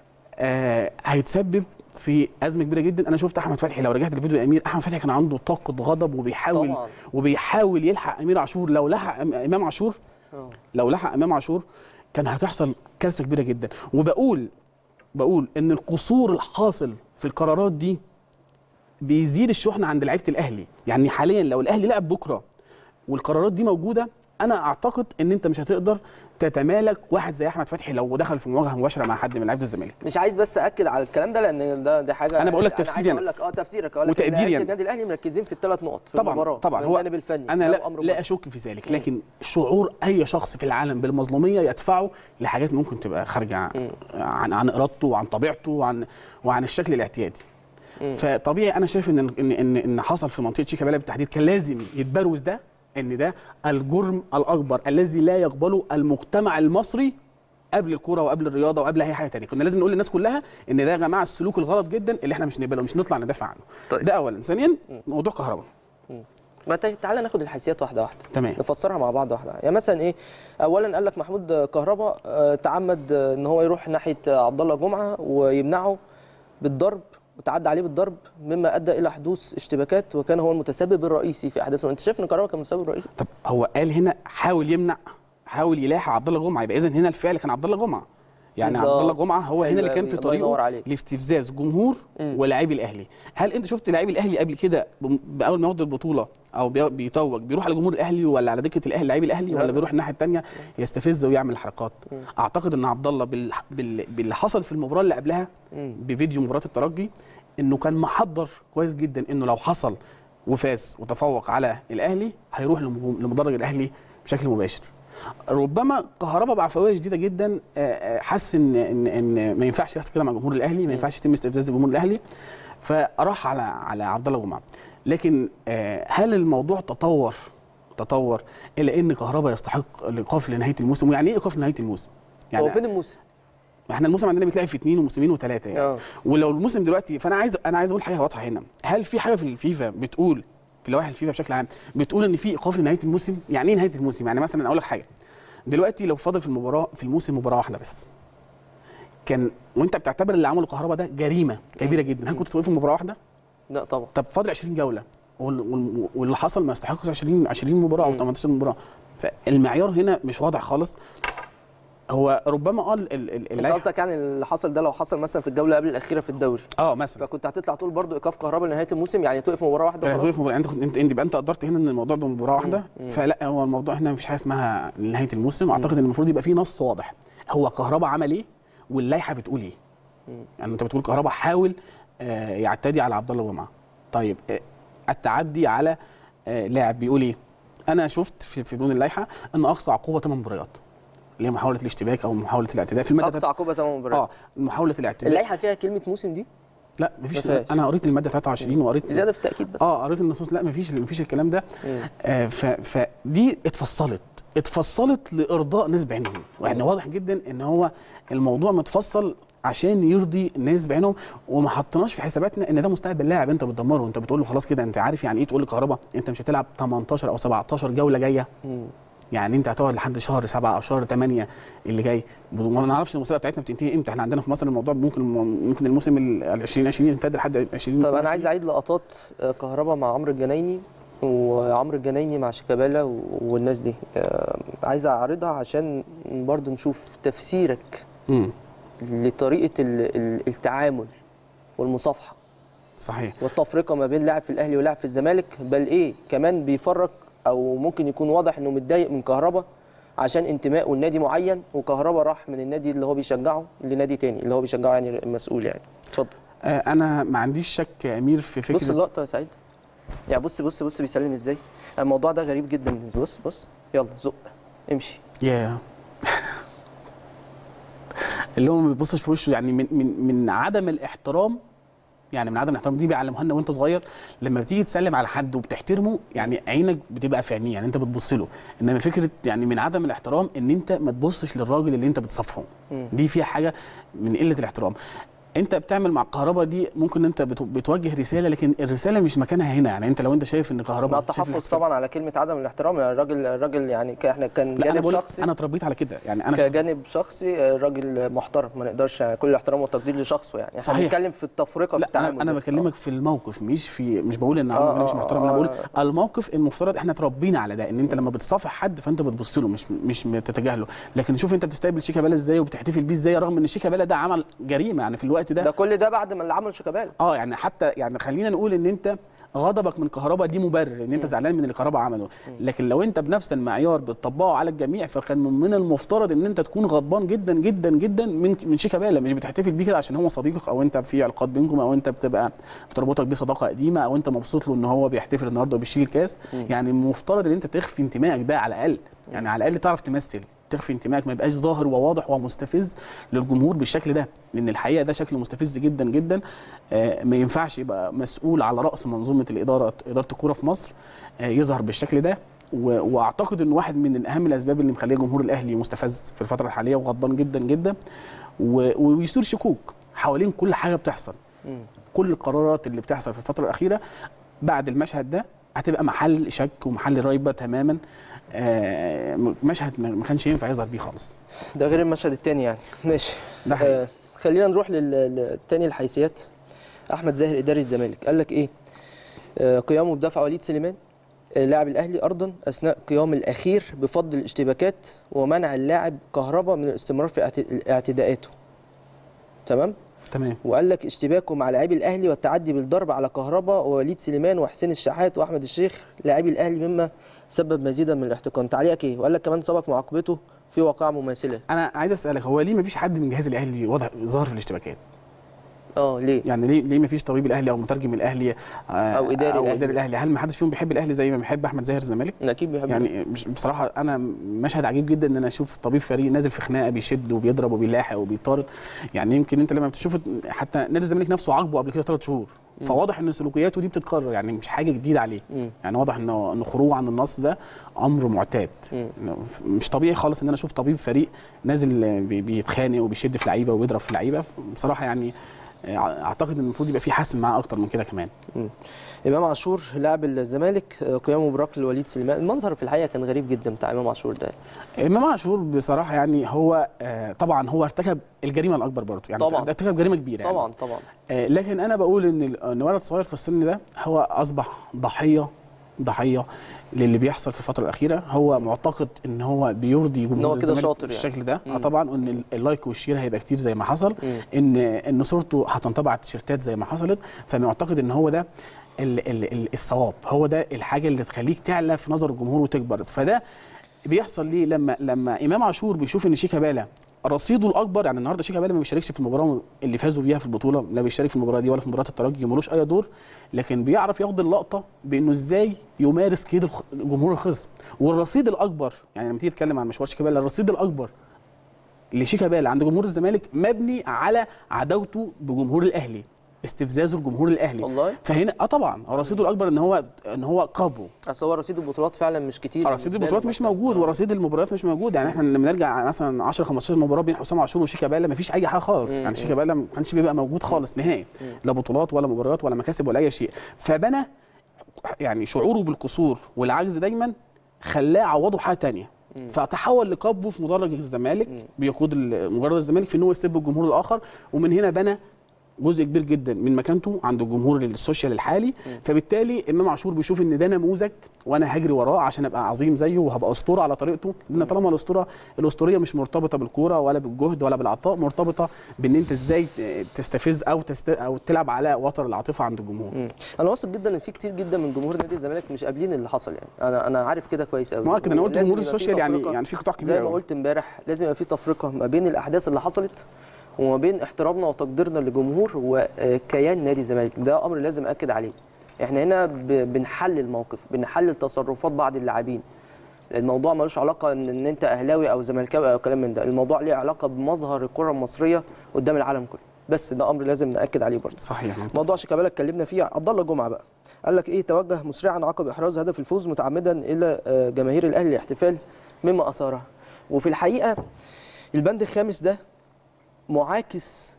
آه هيتسبب في ازمه كبيره جدا انا شفت احمد فتحي لو رجعت لفيديو امير احمد فتحي كان عنده طاقه غضب وبيحاول طبعاً. وبيحاول يلحق امير عاشور لو لحق أم- امام عاشور آه. لو لحق امام عاشور كان هتحصل كارثه كبيره جدا وبقول بقول ان القصور الحاصل في القرارات دي بيزيد الشحنه عند لعيبه الاهلي يعني حاليا لو الاهلي لعب بكره والقرارات دي موجوده انا اعتقد ان انت مش هتقدر تتمالك واحد زي احمد فتحي لو دخل في مواجهه مباشره مع حد من لعيبه الزمالك مش عايز بس ااكد على الكلام ده لان ده ده حاجه أنا بقول لك عايز تفسيري أنا. اقول لك اه تفسيرك اقول لك وتقديري إن لعيبة أنا. النادي الاهلي مركزين في الثلاث نقط في طبعا المباراه طبعا من هو الجانب الفني انا ده لا, أمر لا مهم. اشك في ذلك لكن شعور اي شخص في العالم بالمظلوميه يدفعه لحاجات ممكن تبقى خارجه عن عن, عن ارادته وعن طبيعته وعن وعن الشكل الاعتيادي فطبيعي انا شايف ان ان ان, إن حصل في منطقه شيكابالا بالتحديد كان لازم يتبروز ده ان ده الجرم الاكبر الذي لا يقبله المجتمع المصري قبل الكوره وقبل الرياضه وقبل اي حاجه تانية كنا لازم نقول للناس كلها ان ده يا جماعه السلوك الغلط جدا اللي احنا مش نقبله مش نطلع ندافع عنه طيب. ده اولا ثانيا موضوع كهرباء ما ت- تعالى ناخد الحيثيات واحده واحده تمام. نفسرها مع بعض واحده يعني مثلا ايه اولا قال لك محمود كهربا آه، تعمد آه، ان هو يروح ناحيه آه، عبد الله جمعه ويمنعه بالضرب وتعدى عليه بالضرب مما ادى الى حدوث اشتباكات وكان هو المتسبب الرئيسي في احداث انت شايف ان كهربا كان المتسبب الرئيسي طب هو قال هنا حاول يمنع حاول يلاحق عبد الله جمعه يبقى اذا هنا الفعل كان عبد الله جمعه يعني بالظبط. عبد الله جمعه هو هنا حلو اللي كان أوي. في الله ينور طريقه عليك. لاستفزاز جمهور ولاعبي الاهلي هل انت شفت لاعبي الاهلي قبل كده بم- باول ما ياخد البطوله او بي- بيتوج بيروح على جمهور الاهلي ولا على دكه الاهلي لاعبي الاهلي لا. ولا بيروح الناحيه الثانيه يستفز ويعمل حركات اعتقد ان عبد الله بال... بال... باللي حصل في المباراه اللي قبلها بفيديو مباراه الترجي انه كان محضر كويس جدا انه لو حصل وفاز وتفوق على الاهلي هيروح لم- لمدرج الاهلي بشكل مباشر ربما كهربا بعفويه شديده جدا آه، آه، حس ان ان ان ما ينفعش يحصل كده مع جمهور الاهلي ما ينفعش يتم استفزاز جمهور الاهلي فراح على على عبد الله جمعه لكن آه، هل الموضوع تطور تطور الى ان كهربا يستحق الايقاف لنهايه الموسم ويعني ايه ايقاف لنهايه الموسم هو فين الموسم احنا الموسم عندنا بيتلعب في اثنين وموسمين وثلاثه يعني آه. ولو الموسم دلوقتي فانا عايز انا عايز اقول حاجه واضحه هنا هل في حاجه في الفيفا بتقول في لوائح الفيفا بشكل عام بتقول ان في ايقاف لنهايه الموسم يعني ايه نهايه الموسم يعني مثلا اقول لك حاجه دلوقتي لو فاضل في المباراه في الموسم مباراه واحده بس كان وانت بتعتبر اللي عمله كهربا ده جريمه كبيره جدا هل كنت توقف مباراه واحده لا طبعا طب فاضل 20 جوله وال- وال- واللي حصل ما يستحقش 20 20 مباراه او 18 مباراه فالمعيار هنا مش واضح خالص هو ربما قال ال- ال- انت اللائحة- قصدك يعني اللي حصل ده لو حصل مثلا في الجوله قبل الاخيره في الدوري اه مثلا فكنت هتطلع تقول برضو ايقاف كهربا لنهايه الموسم يعني توقف مباراه واحده كان وخلاص؟ هتوقف مباراة انت كنت انت انت يبقى انت قدرت هنا ان الموضوع بمباراه واحده فلا هو الموضوع هنا مفيش حاجه اسمها نهايه الموسم اعتقد ان المفروض يبقى في نص واضح هو كهربا عمل ايه واللائحه بتقول ايه يعني انت بتقول كهربا حاول آه، يعتدي على عبد الله جمعه طيب آه، التعدي على آه، لاعب بيقول ايه انا شفت في في بنود اللائحه ان اقصى عقوبه 8 مباريات اللي هي محاوله الاشتباك او محاوله الاعتداء في الماده اقصى عقوبه ثمان مباريات اه محاوله الاعتداء اللائحه فيها كلمه موسم دي لا مفيش ما فيهاش. انا قريت الماده 23 وقريت زياده في التاكيد بس اه قريت النصوص لا مفيش مفيش الكلام ده آه ف فدي اتفصلت اتفصلت لارضاء ناس بعينهم يعني واضح جدا ان هو الموضوع متفصل عشان يرضي الناس بعينهم وما حطيناش في حساباتنا ان ده مستقبل لاعب انت بتدمره انت بتقول له خلاص كده انت عارف يعني ايه تقول لكهربا انت مش هتلعب 18 او 17 جوله جايه يعني انت هتقعد لحد شهر سبعة او شهر ثمانية اللي جاي وما نعرفش المسابقه بتاعتنا بتنتهي امتى احنا عندنا في مصر الموضوع ممكن ممكن الموسم ال 2020 يمتد لحد 20 طب انا عايز اعيد لقطات آه، كهربا مع عمرو الجنايني وعمرو الجنايني مع شيكابالا و- والناس دي آه، عايز اعرضها عشان برضو نشوف تفسيرك امم لطريقه ال- ال- التعامل والمصافحه صحيح والتفرقه ما بين لاعب في الاهلي ولاعب في الزمالك بل ايه كمان بيفرق او ممكن يكون واضح انه متضايق من كهربا عشان انتمائه لنادي معين وكهربا راح من النادي اللي هو بيشجعه لنادي تاني اللي هو بيشجعه يعني المسؤول يعني اتفضل آه، انا ما عنديش شك يا امير في بص فكره اللقطه يا سعيد يعني بص بص بص بيسلم ازاي الموضوع ده غريب جدا بص بص يلا زق امشي يا اللي هو ما بيبصش في وشه يعني من من من عدم الاحترام يعني من عدم الاحترام دي بيعلموها لنا وانت صغير لما بتيجي تسلم على حد وبتحترمه يعني عينك بتبقى في عينيه يعني انت بتبص له انما فكره يعني من عدم الاحترام ان انت ما تبصش للراجل اللي انت بتصافحه دي فيها حاجه من قله الاحترام انت بتعمل مع الكهرباء دي ممكن انت بت- بتوجه رساله لكن الرساله مش مكانها هنا يعني انت لو انت شايف ان كهرباء مع شايف التحفظ الاحترام- طبعا على كلمه عدم الاحترام يعني الراجل الراجل يعني ك- احنا كان لا انا جانب بقول لك شخصي انا اتربيت على كده يعني انا شخص- كجانب شخصي الراجل محترم ما نقدرش يعني كل الاحترام والتقدير لشخصه يعني احنا صحيح. بنتكلم في التفرقه في لا التعامل انا, أنا بس. بكلمك في الموقف مش في مش بقول ان عمرو آه، مش آه، محترم آه، انا بقول آه. الموقف المفترض احنا اتربينا على ده ان انت لما بتصافح حد فانت بتبص له مش مش بتتجاهله لكن شوف انت بتستقبل شيكابالا ازاي وبتحتفل بيه ازاي رغم ان شيكابالا ده عمل جريمه يعني في الوقت ده ده كل ده بعد ما اللي عمله شيكابالا اه يعني حتى يعني خلينا نقول ان انت غضبك من كهربا دي مبرر ان انت زعلان من اللي كهربا عمله لكن لو انت بنفس المعيار بتطبقه على الجميع فكان من المفترض ان انت تكون غضبان جدا جدا جدا من من شيكابالا مش بتحتفل بيه كده عشان هو صديقك او انت في علاقات بينكم او انت بتبقى بتربطك بيه صداقه قديمه او انت مبسوط له ان هو بيحتفل النهارده وبيشيل الكاس يعني المفترض ان انت تخفي انتمائك ده على الاقل يعني على الاقل تعرف تمثل تخفي انتمائك ما يبقاش ظاهر وواضح ومستفز للجمهور بالشكل ده لان الحقيقه ده شكل مستفز جدا جدا آه، ما ينفعش يبقى مسؤول على راس منظومه الاداره اداره الكوره في مصر آه، يظهر بالشكل ده و- واعتقد ان واحد من اهم الاسباب اللي مخليه جمهور الاهلي مستفز في الفتره الحاليه وغضبان جدا جدا و- ويثير شكوك حوالين كل حاجه بتحصل كل القرارات اللي بتحصل في الفتره الاخيره بعد المشهد ده هتبقى محل شك ومحل ريبه تماما آه، مشهد ما ما كانش ينفع يظهر بيه خالص ده غير المشهد التاني يعني ماشي ده حقيقي. آه خلينا نروح للتاني الحيثيات احمد زاهر اداري الزمالك قال لك ايه آه قيامه بدفع وليد سليمان آه لاعب الاهلي ارضا اثناء قيام الاخير بفضل الاشتباكات ومنع اللاعب كهربا من الاستمرار في اعت- اعتداءاته تمام تمام وقال لك اشتباكه مع لاعبي الاهلي والتعدي بالضرب على كهربا ووليد سليمان وحسين الشحات واحمد الشيخ لاعبي الاهلي مما سبب مزيدا من الاحتقان تعليقك ايه وقال لك كمان سبق معاقبته في واقعه مماثله انا عايز اسالك هو ليه ما فيش حد من جهاز الاهلي واضح ظهر في الاشتباكات اه ليه يعني ليه ليه ما فيش طبيب الاهلي او مترجم الاهلي آه، أو إداري او الأهلي. اداري الاهلي هل ما حدش فيهم بيحب الاهلي زي ما بيحب احمد زاهر الزمالك اكيد بيحب يعني مش بصراحه انا مشهد عجيب جدا ان انا اشوف طبيب فريق نازل في خناقه بيشد وبيضرب وبيلاحق وبيطارد يعني يمكن انت لما بتشوف حتى نادي الزمالك نفسه عاقبه قبل كده ثلاث شهور فواضح ان سلوكياته دي بتتكرر يعني مش حاجه جديده عليه مم. يعني واضح انه ان خروجه عن النص ده امر معتاد مم. إنه مش طبيعي خالص ان انا اشوف طبيب فريق نازل بي- بيتخانق وبيشد في لعيبه وبيضرب في لعيبه بصراحه يعني اعتقد ان المفروض يبقى في حسم معاه اكتر من كده كمان امام عاشور لاعب الزمالك آه، قيامه بركل وليد سليمان المنظر في الحقيقه كان غريب جدا بتاع امام عاشور ده امام عاشور بصراحه يعني هو آه، طبعا هو ارتكب الجريمه الاكبر برضه يعني طبعاً. ارتكب جريمه كبيره يعني. طبعا طبعا آه، لكن انا بقول ان ال- ان ولد صغير في السن ده هو اصبح ضحيه ضحيه للي بيحصل في الفتره الاخيره هو معتقد ان هو بيرضي إن هو جمهور كده الزمالك شاطر يعني. بالشكل ده مم. اه طبعا وان ال- اللايك والشير هيبقى كتير زي ما حصل مم. ان ان صورته هتنطبع على التيشيرتات زي ما حصلت فمعتقد ان هو ده ال ال ال الصواب هو ده الحاجه اللي تخليك تعلى في نظر الجمهور وتكبر فده بيحصل ليه لما لما امام عاشور بيشوف ان شيكابالا رصيده الاكبر يعني النهارده شيكابالا ما بيشاركش في المباراه اللي فازوا بيها في البطوله لا بيشارك في المباراه دي ولا في مباراه الترجي ملوش اي دور لكن بيعرف ياخد اللقطه بانه ازاي يمارس كيد الخ- جمهور الخصم والرصيد الاكبر يعني لما تيجي تتكلم عن مشوار شيكابالا الرصيد الاكبر لشيكابالا عند جمهور الزمالك مبني على عداوته بجمهور الاهلي استفزازه لجمهور الاهلي والله فهنا اه طبعا رصيده الاكبر ان هو ان هو قابو اصل هو رصيد البطولات فعلا مش كتير رصيد بالنسبة البطولات له مش مثلاً. موجود آه. ورصيد المباريات مش موجود يعني احنا لما نرجع مثلا 10 15 مباراه بين حسام عاشور وشيكابالا مفيش اي حاجه خالص مم. يعني شيكابالا ما كانش بيبقى موجود خالص نهائي لا بطولات ولا مباريات ولا مكاسب ولا اي شيء فبنى يعني شعوره بالقصور والعجز دايما خلاه عوضه حاجه تانية فتحول لقبه في مدرج الزمالك بيقود ال- مدرج الزمالك في ان هو يسب الجمهور الاخر ومن هنا بنى جزء كبير جدا من مكانته عند الجمهور السوشيال الحالي فبالتالي امام عاشور بيشوف ان ده نموذج وانا هجري وراه عشان ابقى عظيم زيه وهبقى اسطوره على طريقته لان طالما الاسطوره الاسطوريه مش مرتبطه بالكوره ولا بالجهد ولا بالعطاء مرتبطه بان انت ازاي ت- تستفز او تست او تلعب على وتر العاطفه عند الجمهور مم. انا واثق جدا ان في كتير جدا من جمهور نادي الزمالك مش قابلين اللي حصل يعني انا انا عارف كده كويس قوي مؤكد انا قلت ولازم جمهور يبقى في السوشيال يعني تفرقة. يعني في قطاع كبير زي ما أوي. قلت امبارح لازم يبقى في تفرقه ما بين الاحداث اللي حصلت وما بين احترامنا وتقديرنا لجمهور وكيان نادي الزمالك ده امر لازم اكد عليه احنا هنا ب- بنحلل الموقف بنحلل تصرفات بعض اللاعبين الموضوع ملوش علاقه ان, إن انت اهلاوي او زملكاوي او كلام من ده الموضوع ليه علاقه بمظهر الكره المصريه قدام العالم كله بس ده امر لازم ناكد عليه برضه صحيح موضوع شيكابالا اتكلمنا فيه عبد الله جمعه بقى قال لك ايه توجه مسرعا عقب احراز هدف الفوز متعمدا الى آه، جماهير الاهلي الاحتفال مما اثاره وفي الحقيقه البند الخامس ده معاكس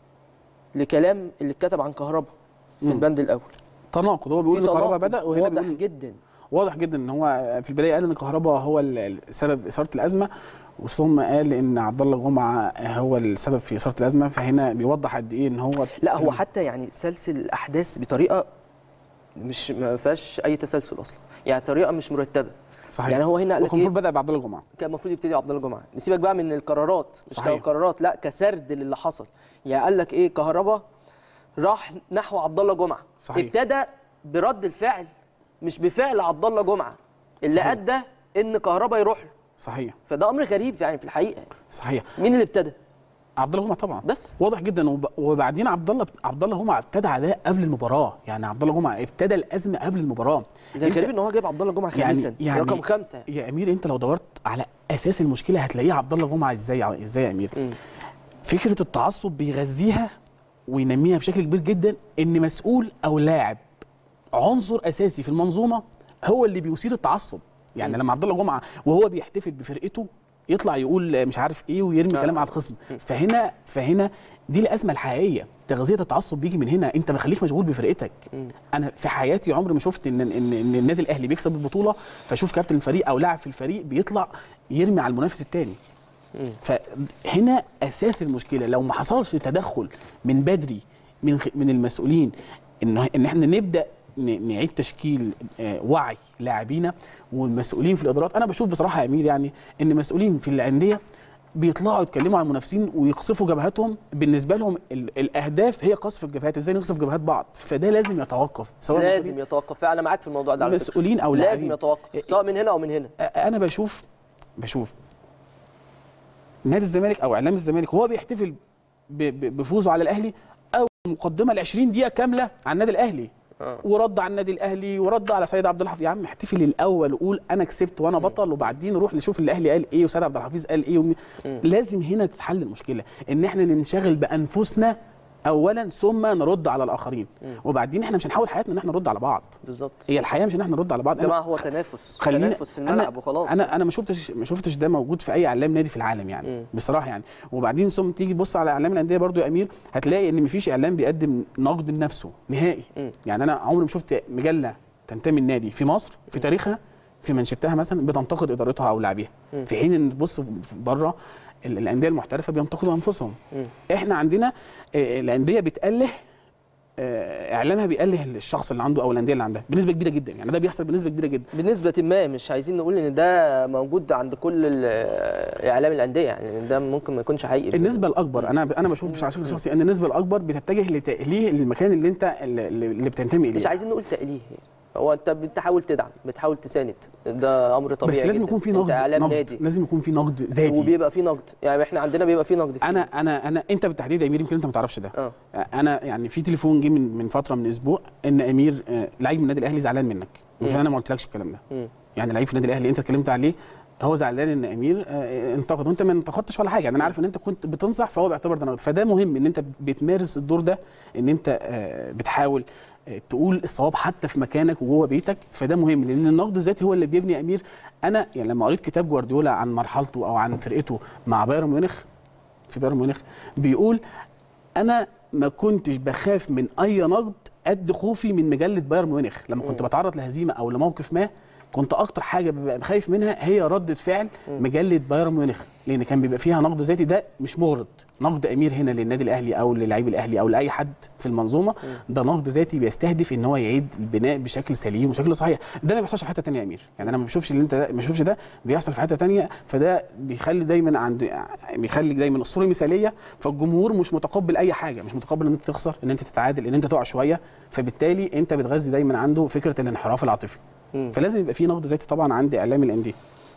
لكلام اللي اتكتب عن كهربا في مم. البند الاول تناقض هو بيقول في ان كهربا تناقض بدا وهنا واضح بيقول جدا واضح جدا ان هو في البدايه قال ان كهربا هو ال- ال- سبب اثاره الازمه وثم قال ان عبد الله جمعه هو السبب في اثاره الازمه فهنا بيوضح قد ايه ان هو لا هو حتى يعني سلسل الاحداث بطريقه مش ما فيهاش اي تسلسل اصلا يعني طريقه مش مرتبه صحيح يعني هو هنا قال هو لك كان ايه المفروض بدا بعبد الله جمعه كان المفروض يبتدي عبد الله جمعه نسيبك بقى من القرارات مش صحيح. كقرارات لا كسرد للي حصل يعني قال لك ايه كهربا راح نحو عبد الله جمعه صحيح. ابتدى برد الفعل مش بفعل عبد الله جمعه اللي صحيح. ادى ان كهربا يروح له صحيح فده امر غريب يعني في الحقيقه صحيح مين اللي ابتدى عبد الله جمعه طبعا بس واضح جدا وب... وبعدين عبد الله عبد الله جمعه ابتدى عداء قبل المباراه يعني عبد الله جمعه ابتدى الازمه قبل المباراه ده أنت- غريب ان هو جايب عبد الله جمعه يعني- خامسا يعني- رقم خمسه يا امير انت لو دورت على اساس المشكله هتلاقيه عبد الله جمعه ازاي ازاي يا امير مم. فكره التعصب بيغذيها وينميها بشكل كبير جدا ان مسؤول او لاعب عنصر اساسي في المنظومه هو اللي بيثير التعصب يعني لما عبد الله جمعه وهو بيحتفل بفرقته يطلع يقول مش عارف ايه ويرمي آه. كلام على الخصم فهنا فهنا دي الازمه الحقيقيه تغذيه التعصب بيجي من هنا انت مخليك مشغول بفرقتك انا في حياتي عمري ما شفت ان ان, إن النادي الاهلي بيكسب البطوله فاشوف كابتن الفريق او لاعب في الفريق بيطلع يرمي على المنافس الثاني فهنا اساس المشكله لو ما حصلش تدخل من بدري من خ- من المسؤولين ان ان احنا نبدا ن- نعيد تشكيل آه، وعي لاعبينا والمسؤولين في الادارات انا بشوف بصراحه يا امير يعني ان مسؤولين في الانديه بيطلعوا يتكلموا عن المنافسين ويقصفوا جبهاتهم بالنسبه لهم ال- الاهداف هي قصف الجبهات ازاي نقصف جبهات بعض فده لازم يتوقف سواء لازم مسؤولين- يتوقف فعلا انا معاك في الموضوع ده على فكرة. مسؤولين او لازم لاعبين يتوقف سواء من هنا او من هنا انا بشوف بشوف نادي الزمالك او اعلام الزمالك وهو بيحتفل ب- ب- بفوزه على الاهلي او مقدمه ل 20 دقيقه كامله عن النادي الاهلي آه. ورد على النادي الاهلي ورد على سيد عبد الحفيظ يا عم احتفل الاول وقول انا كسبت وانا بطل وبعدين نروح نشوف الاهلي قال ايه وسيد عبد الحفيظ قال ايه ومي... لازم هنا تتحل المشكله ان احنا ننشغل بانفسنا اولا ثم نرد على الاخرين وبعدين احنا مش هنحاول حياتنا ان احنا نرد على بعض بالظبط هي الحياه مش ان احنا نرد على بعض يا جماعه هو تنافس خلينا تنافس في الملعب وخلاص انا انا ما شفتش ما شفتش ده موجود في اي اعلام نادي في العالم يعني مم. بصراحه يعني وبعدين ثم تيجي تبص على اعلام الانديه برضو يا امير هتلاقي ان مفيش اعلام بيقدم نقد لنفسه نهائي مم. يعني انا عمري ما شفت مجله تنتمي النادي في مصر في تاريخها في منشدتها مثلا بتنتقد ادارتها او لاعبيها مم. في حين ان تبص بره ال- الانديه المحترفه بينتقدوا انفسهم مم. احنا عندنا آه، الانديه بتاله آه، اعلامها بيأله الشخص اللي عنده او الانديه اللي عندها بنسبه كبيره جدا يعني ده بيحصل بنسبه كبيره جدا بنسبة ما مش عايزين نقول ان ده موجود عند كل ال- اعلام الانديه يعني ده ممكن ما يكونش حقيقي النسبه الاكبر انا انا بشوف مش على شكل شخصي ان النسبه الاكبر بتتجه لتأليه المكان اللي انت اللي, اللي بتنتمي اليه مش عايزين نقول تأليه هو انت بتحاول تدعم بتحاول تساند ده امر طبيعي بس لازم جداً. يكون في انت نقد اعلام نقد نادي لازم يكون في نقد ذاتي وبيبقى في نقد يعني احنا عندنا بيبقى في نقد كتير. انا انا انا انت بالتحديد يا امير يمكن انت ما تعرفش ده اه انا يعني في تليفون جه من من فتره من اسبوع ان امير آه، لعيب من النادي الاهلي زعلان منك يمكن مم. انا ما قلتلكش الكلام ده مم. يعني لعيب في النادي الاهلي انت اتكلمت عليه هو زعلان ان امير آه، انتقد وانت ما انتقدتش ولا حاجه يعني انا عارف ان انت كنت بتنصح فهو بيعتبر ده نقد فده مهم ان انت بتمارس الدور ده ان انت آه، بتحاول آه، تقول الصواب حتى في مكانك وجوه بيتك فده مهم لان النقد الذاتي هو اللي بيبني امير انا يعني لما قريت كتاب جوارديولا عن مرحلته او عن فرقته مع بايرن ميونخ في بايرن ميونخ بيقول انا ما كنتش بخاف من اي نقد قد خوفي من مجله بايرن ميونخ لما كنت بتعرض لهزيمه او لموقف ما كنت اكتر حاجه ببقى خايف منها هي رده فعل مجله بايرن ميونخ لان كان بيبقى فيها نقد ذاتي ده مش مغرض نقد امير هنا للنادي الاهلي او للاعيب الاهلي او لاي حد في المنظومه ده نقد ذاتي بيستهدف ان هو يعيد البناء بشكل سليم وشكل صحيح ده ما بيحصلش في حته تانية يا امير يعني انا ما بشوفش اللي انت ما بشوفش ده بيحصل في حته تانية فده بيخلي دايما عند بيخلي دايما الصوره مثاليه فالجمهور مش متقبل اي حاجه مش متقبل ان انت تخسر ان انت تتعادل ان انت تقع شويه فبالتالي انت بتغذي دايما عنده فكره الانحراف العاطفي مم. فلازم يبقى في نقد ذاتي طبعا عند اعلام الانديه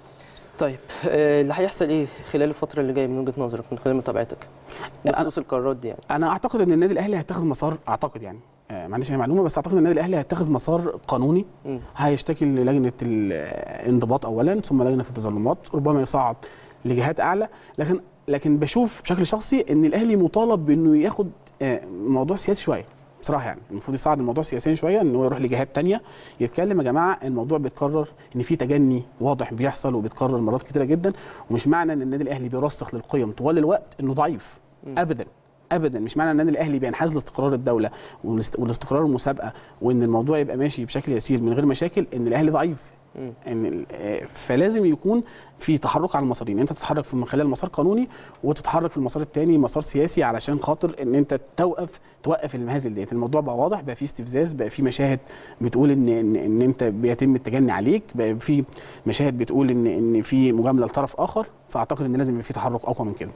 طيب آه، اللي هيحصل ايه خلال الفتره اللي جايه من وجهه نظرك من خلال متابعتك بخصوص القرارات دي يعني انا اعتقد ان النادي الاهلي هيتخذ مسار اعتقد يعني آه، ما عنديش اي معلومه بس اعتقد ان النادي الاهلي هيتخذ مسار قانوني مم. هيشتكي للجنه الانضباط اولا ثم لجنه التظلمات ربما يصعد لجهات اعلى لكن لكن بشوف بشكل شخصي ان الاهلي مطالب بانه ياخد آه، موضوع سياسي شويه بصراحه يعني المفروض يصعد الموضوع سياسيا شويه ان هو يروح لجهات تانية يتكلم يا جماعه الموضوع بيتكرر ان في تجني واضح بيحصل وبيتكرر مرات كتيره جدا ومش معنى ان النادي الاهلي بيرسخ للقيم طوال الوقت انه ضعيف ابدا ابدا مش معنى ان النادي الاهلي بينحاز لاستقرار الدوله والاست- والاستقرار المسابقه وان الموضوع يبقى ماشي بشكل يسير من غير مشاكل ان الاهلي ضعيف مم. ان ال- آه، فلازم يكون في تحرك على المسارين انت تتحرك في من خلال مسار قانوني وتتحرك في المسار الثاني مسار سياسي علشان خاطر ان انت توقف توقف المهازل ديت الموضوع بقى واضح بقى في استفزاز بقى في مشاهد بتقول ان ان, إن انت بيتم التجني عليك بقى في مشاهد بتقول ان ان في مجامله لطرف اخر فاعتقد ان لازم يبقى في تحرك اقوى من كده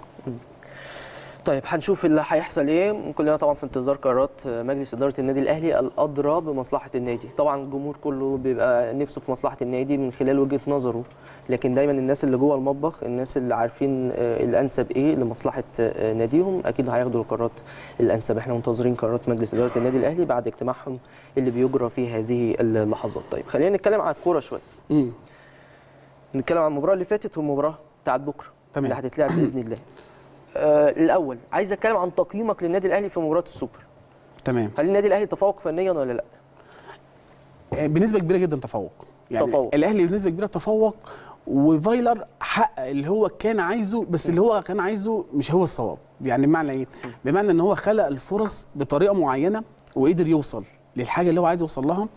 طيب هنشوف اللي هيحصل ايه كلنا طبعا في انتظار قرارات مجلس اداره النادي الاهلي الادرى بمصلحه النادي طبعا الجمهور كله بيبقى نفسه في مصلحه النادي من خلال وجهه نظره لكن دايما الناس اللي جوه المطبخ الناس اللي عارفين آه، الانسب ايه لمصلحه آه، ناديهم اكيد هياخدوا القرارات الانسب احنا منتظرين قرارات مجلس اداره النادي الاهلي بعد اجتماعهم اللي بيجرى في هذه اللحظات طيب خلينا نتكلم عن الكوره شويه امم نتكلم عن المباراه اللي فاتت والمباراه بتاعت بكره تمام. اللي هتتلعب باذن الله آه الاول عايز اتكلم عن تقييمك للنادي الاهلي في مباراه السوبر تمام هل النادي الاهلي تفوق فنيا ولا لا بنسبه كبيره جدا تفوق يعني تفوق. الاهلي بنسبه كبيره تفوق وفايلر حقق اللي هو كان عايزه بس اللي هو كان عايزه مش هو الصواب يعني بمعنى ايه بمعنى ان هو خلق الفرص بطريقه معينه وقدر يوصل للحاجه اللي هو عايز يوصل لها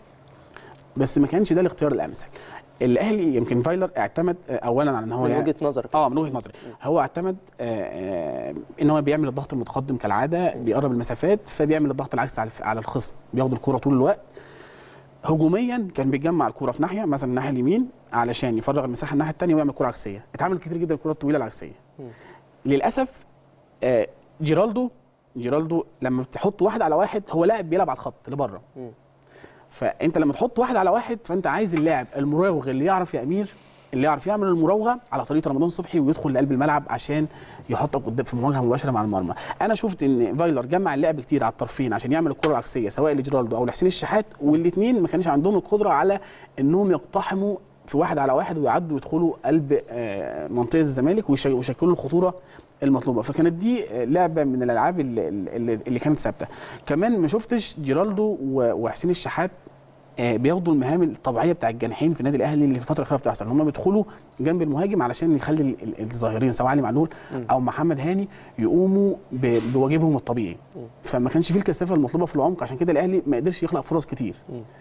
بس ما كانش ده الاختيار الامثل الاهلي يمكن فايلر اعتمد آه، اولا على ان هو من يعني- وجهه نظرك اه من وجهه نظري هو اعتمد آه، آه، ان هو بيعمل الضغط المتقدم كالعاده بيقرب المسافات فبيعمل الضغط العكسي على على الخصم بياخد الكره طول الوقت هجوميا كان بيجمع الكره في ناحيه مثلا الناحيه اليمين علشان يفرغ المساحه الناحيه الثانيه ويعمل كره عكسيه اتعمل كتير جدا الكره الطويله العكسيه للاسف آه، جيرالدو جيرالدو لما بتحط واحد على واحد هو لاعب بيلعب على الخط لبره مم. فانت لما تحط واحد على واحد فانت عايز اللاعب المراوغ اللي يعرف يا امير اللي يعرف يعمل المراوغه على طريقه رمضان صبحي ويدخل لقلب الملعب عشان يحطك قدام في مواجهه مباشره مع المرمى انا شفت ان فايلر جمع اللعب كتير على الطرفين عشان يعمل الكره العكسيه سواء لجيرالدو او لحسين الشحات والاثنين ما كانش عندهم القدره على انهم يقتحموا في واحد على واحد ويعدوا يدخلوا قلب آه، منطقه الزمالك ويش- ويشكلوا الخطوره المطلوبه فكانت دي آه، لعبه من الالعاب اللي, اللي, اللي كانت ثابته كمان ما شفتش جيرالدو و- وحسين الشحات آه، بياخدوا المهام الطبيعيه بتاع الجناحين في النادي الاهلي اللي في الفتره الاخيره بتحصل هم بيدخلوا جنب المهاجم علشان يخلي ال- ال- الظاهرين سواء علي معلول او محمد هاني يقوموا ب- بواجبهم الطبيعي فما كانش فيه الكثافه المطلوبه في العمق عشان كده الاهلي ما قدرش يخلق فرص كتير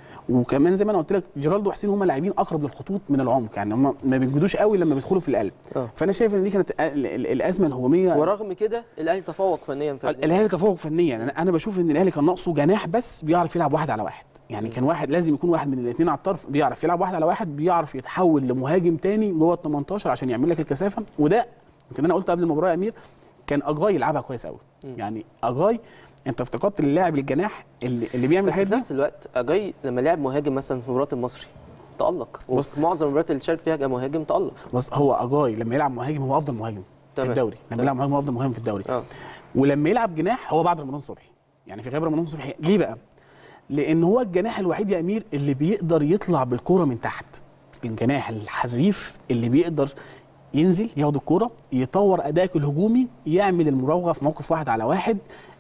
وكمان زي ما انا قلت لك جيرالدو وحسين هم لاعبين اقرب للخطوط من العمق يعني هم ما بينجدوش قوي لما بيدخلوا في القلب آه. فانا شايف ان دي كانت ال- ال- الازمه الهجوميه ورغم كده الاهلي تفوق فنيا في هذه الاهلي تفوق فنيا انا انا بشوف ان الاهلي كان ناقصه جناح بس بيعرف يلعب واحد على واحد يعني كان واحد لازم يكون واحد من الاثنين على الطرف بيعرف يلعب واحد على واحد بيعرف يتحول لمهاجم تاني جوه ال 18 عشان يعمل لك الكثافه وده يمكن انا قلت قبل المباراه يا امير كان اجاي يلعبها كويس قوي يعني اجاي انت افتقدت اللاعب الجناح اللي, اللي بيعمل بس الحاجات في دي نفس الوقت اجاي لما لعب مهاجم مثلا في مباراه المصري تألق وفي معظم المباريات اللي شارك فيها كمهاجم تألق بس هو اجاي لما يلعب مهاجم هو افضل مهاجم في تمام. الدوري لما يلعب مهاجم هو افضل مهاجم في الدوري اه ولما يلعب جناح هو بعد رمضان صبحي يعني في غياب رمضان صبحي ليه بقى لان هو الجناح الوحيد يا امير اللي بيقدر يطلع بالكوره من تحت الجناح الحريف اللي بيقدر ينزل ياخد الكوره يطور ادائك الهجومي يعمل المراوغه في موقف واحد على واحد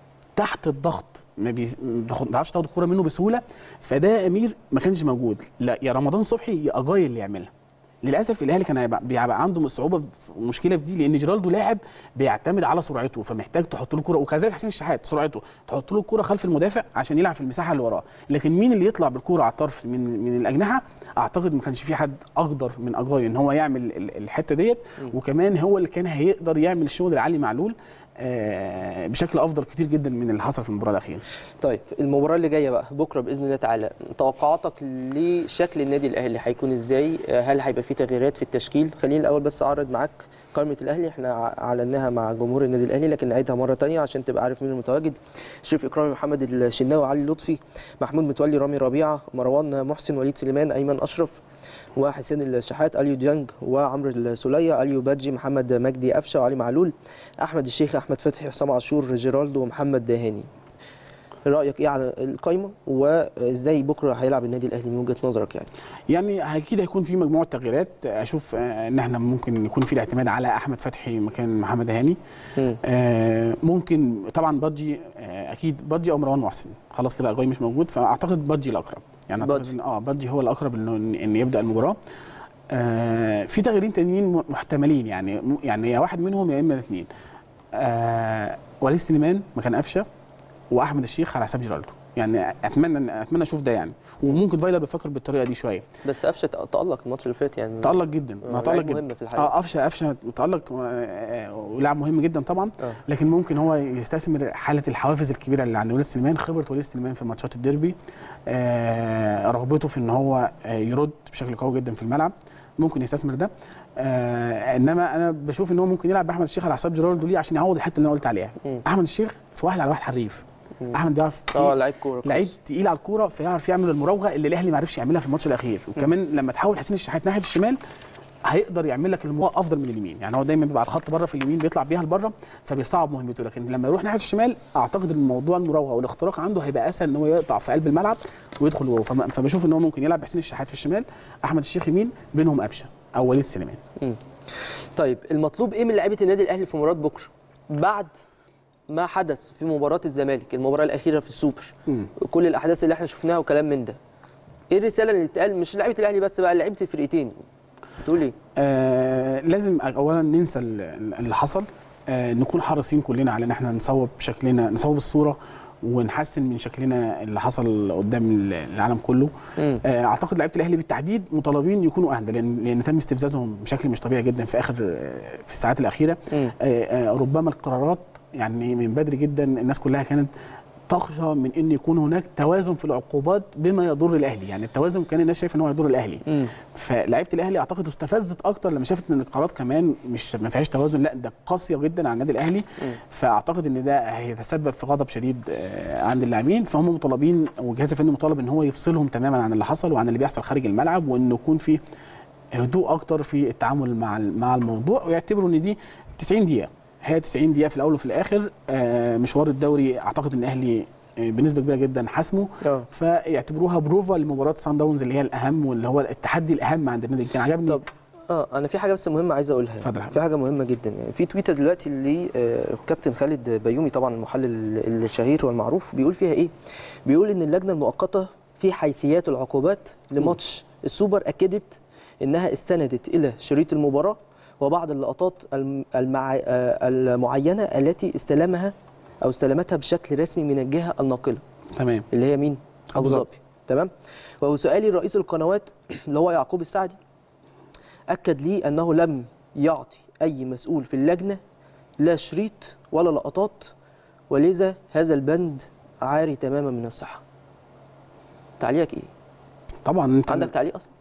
تحت الضغط ما بيز- ما بتاخد- ما تعرفش تاخد الكوره منه بسهوله فده يا امير ما كانش موجود لا يا رمضان صبحي يا اجاي اللي يعملها للاسف الاهلي كان هيبقى بيبقى عنده صعوبه في مشكله في دي لان جيرالدو لاعب بيعتمد على سرعته فمحتاج تحط له كوره وكذلك حسين الشحات سرعته تحط له الكوره خلف المدافع عشان يلعب في المساحه اللي وراه لكن مين اللي يطلع بالكوره على الطرف من من الاجنحه اعتقد ما كانش في حد اقدر من اجاي ان هو يعمل ال- الحته ديت وكمان هو اللي كان هيقدر يعمل الشغل لعلي معلول آه، بشكل افضل كتير جدا من اللي حصل في المباراه الاخيره طيب المباراه اللي جايه بقى بكره باذن الله تعالى توقعاتك لشكل النادي الاهلي هيكون ازاي آه، هل هيبقى في تغييرات في التشكيل خليني الاول بس اعرض معاك قائمه الاهلي احنا ع- اعلناها مع جمهور النادي الاهلي لكن نعيدها مره تانية عشان تبقى عارف مين المتواجد شريف اكرامي محمد الشناوي علي لطفي محمود متولي رامي ربيعه مروان محسن وليد سليمان ايمن اشرف وحسين الشحات اليو ديانج وعمرو السوليه اليو بادجي محمد مجدي قفشه وعلي معلول احمد الشيخ احمد فتحي حسام عاشور جيرالدو ومحمد دهاني رايك ايه على القايمه وازاي بكره هيلعب النادي الاهلي من وجهه نظرك يعني يعني اكيد هيكون في مجموعه تغييرات اشوف آه، ان احنا ممكن يكون في الاعتماد على احمد فتحي مكان محمد هاني مم. آه، ممكن طبعا بادجي آه، اكيد بادجي او مروان محسن خلاص كده اجاي مش موجود فاعتقد بادجي الاقرب يعني اعتقد بادجي. إن- اه بادجي هو الاقرب انه ان إن يبدا المباراه آه، في تغييرين تانيين م- محتملين يعني م- يعني يا واحد منهم يا اما الاثنين آه وليد سليمان مكان قفشه واحمد الشيخ على حساب جيرالدو يعني اتمنى اتمنى اشوف ده يعني وممكن فايلر بيفكر بالطريقه دي شويه بس قفشه تالق الماتش اللي فات يعني تألق جدا آه، ما تألق لعيب جدا مهم في الحقيقة. اه قفشه قفشه متألق آه، آه، ولاعب مهم جدا طبعا آه. لكن ممكن هو يستثمر حاله الحوافز الكبيره اللي عند وليد سليمان خبره وليد سليمان في ماتشات الديربي آه رغبته في ان هو آه يرد بشكل قوي جدا في الملعب ممكن يستثمر ده آه انما انا بشوف ان هو ممكن يلعب باحمد الشيخ على حساب جيرالدو ليه عشان يعوض الحته اللي انا قلت عليها مم. احمد الشيخ في واحد على واحد حريف احمد بيعرف اه لعيب كوره لعيب كويس. تقيل على الكوره فيعرف يعمل المراوغه اللي الاهلي ما عرفش يعملها في الماتش الاخير وكمان لما تحول حسين الشحات ناحيه الشمال هيقدر يعمل لك المراوغه افضل من اليمين يعني هو دايما بيبقى على الخط بره في اليمين بيطلع بيها لبره فبيصعب مهمته لكن لما يروح ناحيه الشمال اعتقد ان موضوع المراوغه والاختراق عنده هيبقى اسهل ان هو يقطع في قلب الملعب ويدخل جوه فم- فبشوف ان هو ممكن يلعب حسين الشحات في الشمال احمد الشيخ يمين بينهم قفشه او وليد سليمان طيب المطلوب ايه من لعيبه النادي الاهلي في مباراه بكره بعد ما حدث في مباراه الزمالك المباراه الاخيره في السوبر مم. كل الاحداث اللي احنا شفناها وكلام من ده ايه الرساله اللي اتقال مش لعيبه الاهلي بس بقى لعيبه الفرقتين تقول ايه آه لازم اولا ننسى ال- اللي حصل آه نكون حريصين كلنا على ان احنا نصوب شكلنا نصوب الصوره ونحسن من شكلنا اللي حصل قدام ال- العالم كله مم. آه اعتقد لعيبه الاهلي بالتحديد مطالبين يكونوا اهدى لان لان تم استفزازهم بشكل مش طبيعي جدا في اخر آه، في الساعات الاخيره مم. آه، آه، ربما القرارات يعني من بدري جدا الناس كلها كانت تخشى من ان يكون هناك توازن في العقوبات بما يضر الاهلي يعني التوازن كان الناس شايفه ان هو يضر الاهلي مم. فلعيبه الاهلي اعتقد استفزت اكتر لما شافت ان القرارات كمان مش ما فيهاش توازن لا ده قاسيه جدا على النادي الاهلي فاعتقد ان ده هيتسبب في غضب شديد آه، عند اللاعبين فهم مطالبين والجهاز الفني مطالب ان هو يفصلهم تماما عن اللي حصل وعن اللي بيحصل خارج الملعب وانه يكون في هدوء اكتر في التعامل مع مع الموضوع ويعتبروا ان دي 90 دقيقه هي 90 دقيقه في الاول وفي الاخر آه، مشوار الدوري اعتقد ان الاهلي آه، بنسبه كبيره جدا حسمه اه فيعتبروها بروفا لمباراه سان داونز اللي هي الاهم واللي هو التحدي الاهم عند النادي كان عجبني طب اه انا في حاجه بس مهمه عايز اقولها اتفضل يا يعني. حبيبي. في حاجه مهمه جدا يعني في تويتر دلوقتي لكابتن خالد بيومي طبعا المحلل الشهير والمعروف بيقول فيها ايه بيقول ان اللجنه المؤقته في حيثيات العقوبات لماتش السوبر اكدت انها استندت الى شريط المباراه وبعض اللقطات الم- المع... آه، المعينه التي استلمها او استلمتها بشكل رسمي من الجهه الناقله تمام اللي هي مين؟ أبو ابو ظبي. ظبي تمام وسؤالي رئيس القنوات اللي هو يعقوب السعدي اكد لي انه لم يعطي اي مسؤول في اللجنه لا شريط ولا لقطات ولذا هذا البند عاري تماما من الصحه تعليقك ايه طبعا انت عندك تعليق اصلا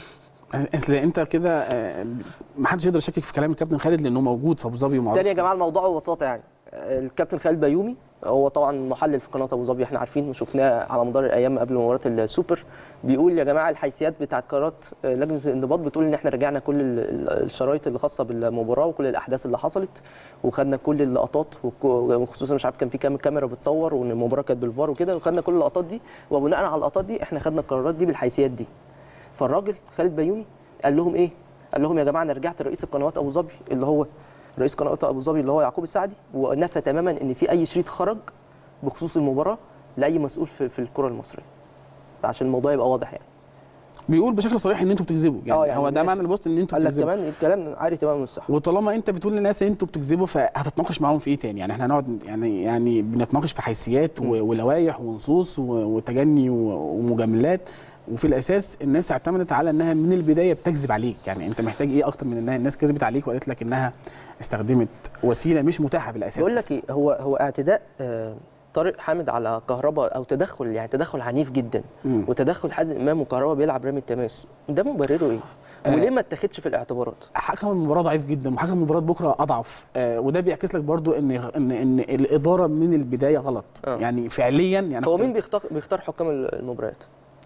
اصل انت كده آه، ما حدش يقدر يشكك في كلام الكابتن خالد لانه موجود في ابو ظبي ومعروف تاني يا جماعه الموضوع ببساطه يعني الكابتن خالد بيومي هو طبعا محلل في قناه ابو ظبي احنا عارفين وشفناه على مدار الايام قبل مباراه السوبر بيقول يا جماعه الحيثيات بتاعت قرارات لجنه الانضباط بتقول ان احنا رجعنا كل ال- ال- الشرايط اللي خاصه بالمباراه وكل الاحداث اللي حصلت وخدنا كل اللقطات وك- وخصوصا مش عارف كان في كام كاميرا بتصور وان المباراه كانت بالفار وكده وخدنا كل اللقطات دي وبناء على اللقطات دي احنا خدنا القرارات دي بالحيثيات دي فالراجل خالد بيومي قال لهم ايه؟ قال لهم يا جماعه انا رجعت لرئيس القنوات ابو ظبي اللي هو رئيس قناه ابو ظبي اللي هو يعقوب السعدي ونفى تماما ان في اي شريط خرج بخصوص المباراه لاي مسؤول في, في الكره المصريه عشان الموضوع يبقى واضح يعني بيقول بشكل صريح ان انتوا بتكذبوا يعني, آه، يعني هو ده من معنى البوست ان انتوا قال لك بتكذبوا كمان الكلام عاري تماما من الصح وطالما انت بتقول للناس انتوا بتكذبوا فهتتناقش معاهم في ايه تاني يعني احنا هنقعد يعني يعني بنتناقش في حيثيات و- ولوائح ونصوص و- وتجني و- ومجاملات وفي الاساس الناس اعتمدت على انها من البدايه بتكذب عليك يعني انت محتاج ايه اكتر من انها الناس كذبت عليك وقالت لك انها استخدمت وسيله مش متاحه بالاساس بقول لك ايه هو هو اعتداء آه، طارق حامد على كهرباء او تدخل يعني تدخل عنيف جدا مم. وتدخل حازم امام وكهرباء بيلعب رامي التماس ده مبرره ايه؟ آه. وليه ما اتاخدش في الاعتبارات؟ حكم المباراه ضعيف جدا وحكم المباراه بكره اضعف آه وده بيعكس لك برضو ان ان ان الاداره من البدايه غلط آه. يعني فعليا يعني هو كنت- مين بيختار بيختار حكام المباريات؟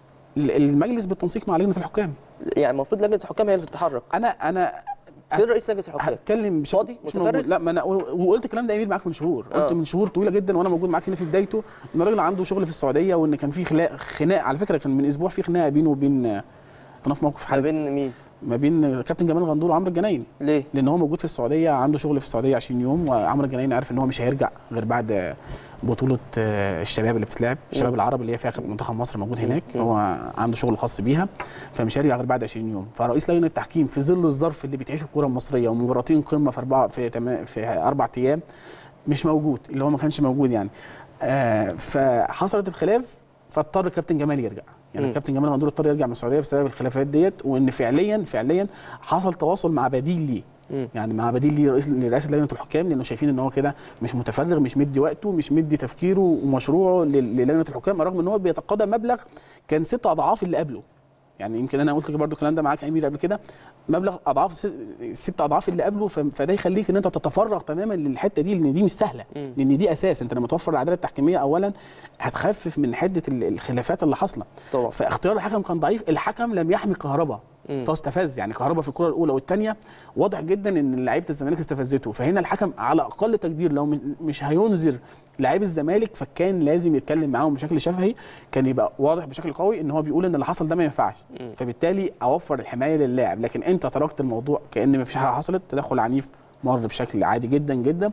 المجلس بالتنسيق مع لجنه الحكام يعني المفروض لجنه الحكام هي اللي تتحرك انا انا فين رئيس لجنه الحكام؟ هتكلم بشكل فاضي؟ مش متفرغ؟ موجود. لا ما انا وقلت الكلام ده يا امير معاك من شهور قلت آه. من شهور طويله جدا وانا موجود معاك هنا في بدايته ان الراجل عنده شغل في السعوديه وان كان في خلاق خناق على فكره كان من اسبوع في خناقه بينه وبين كنا في موقف ما حرج بين مين؟ ما بين كابتن جمال غندور وعمرو الجناين ليه؟ لان هو موجود في السعوديه عنده شغل في السعوديه 20 يوم وعمرو الجناين عارف ان هو مش هيرجع غير بعد بطوله آه، الشباب اللي بتتلعب الشباب العرب اللي هي فيها منتخب مصر موجود هناك مم. هو عنده شغل خاص بيها فمش هيرجع غير بعد 20 يوم فرئيس لجنه التحكيم في ظل الظرف اللي بتعيشه الكره المصريه ومباراتين قمه في اربع في تما- في اربع ايام مش موجود اللي هو ما كانش موجود يعني آه فحصلت الخلاف فاضطر الكابتن جمال يرجع يعني مم. الكابتن جمال غندور اضطر يرجع من السعوديه بسبب الخلافات ديت وان فعليا فعليا حصل تواصل مع بديل ليه مم. يعني مع بديل ليه رئيس لرئاسه لجنه الحكام لانه شايفين ان هو كده مش متفرغ مش مدي وقته مش مدي تفكيره ومشروعه لل- للجنه الحكام رغم ان هو بيتقاضى مبلغ كان ست اضعاف اللي قبله يعني يمكن انا قلت لك برضو الكلام ده معاك يا امير قبل كده مبلغ اضعاف ست- ست اضعاف اللي قبله ف- فده يخليك ان انت تتفرغ تماما للحته دي لان دي مش سهله مم. لان دي اساس انت لما توفر العداله التحكيميه اولا هتخفف من حده ال- الخلافات اللي حاصله طبعا فاختيار الحكم كان ضعيف الحكم لم يحمي كهربا مم. فاستفز يعني كهربا في الكره الاولى والثانيه واضح جدا ان لعيبه الزمالك استفزته فهنا الحكم على اقل تقدير لو م- مش هينذر لاعبي الزمالك فكان لازم يتكلم معاهم بشكل شفهي كان يبقى واضح بشكل قوي ان هو بيقول ان اللي حصل ده ما ينفعش مم. فبالتالي اوفر الحمايه للاعب لكن انت تركت الموضوع كان ما فيش حاجه حصلت تدخل عنيف مر بشكل عادي جدا جدا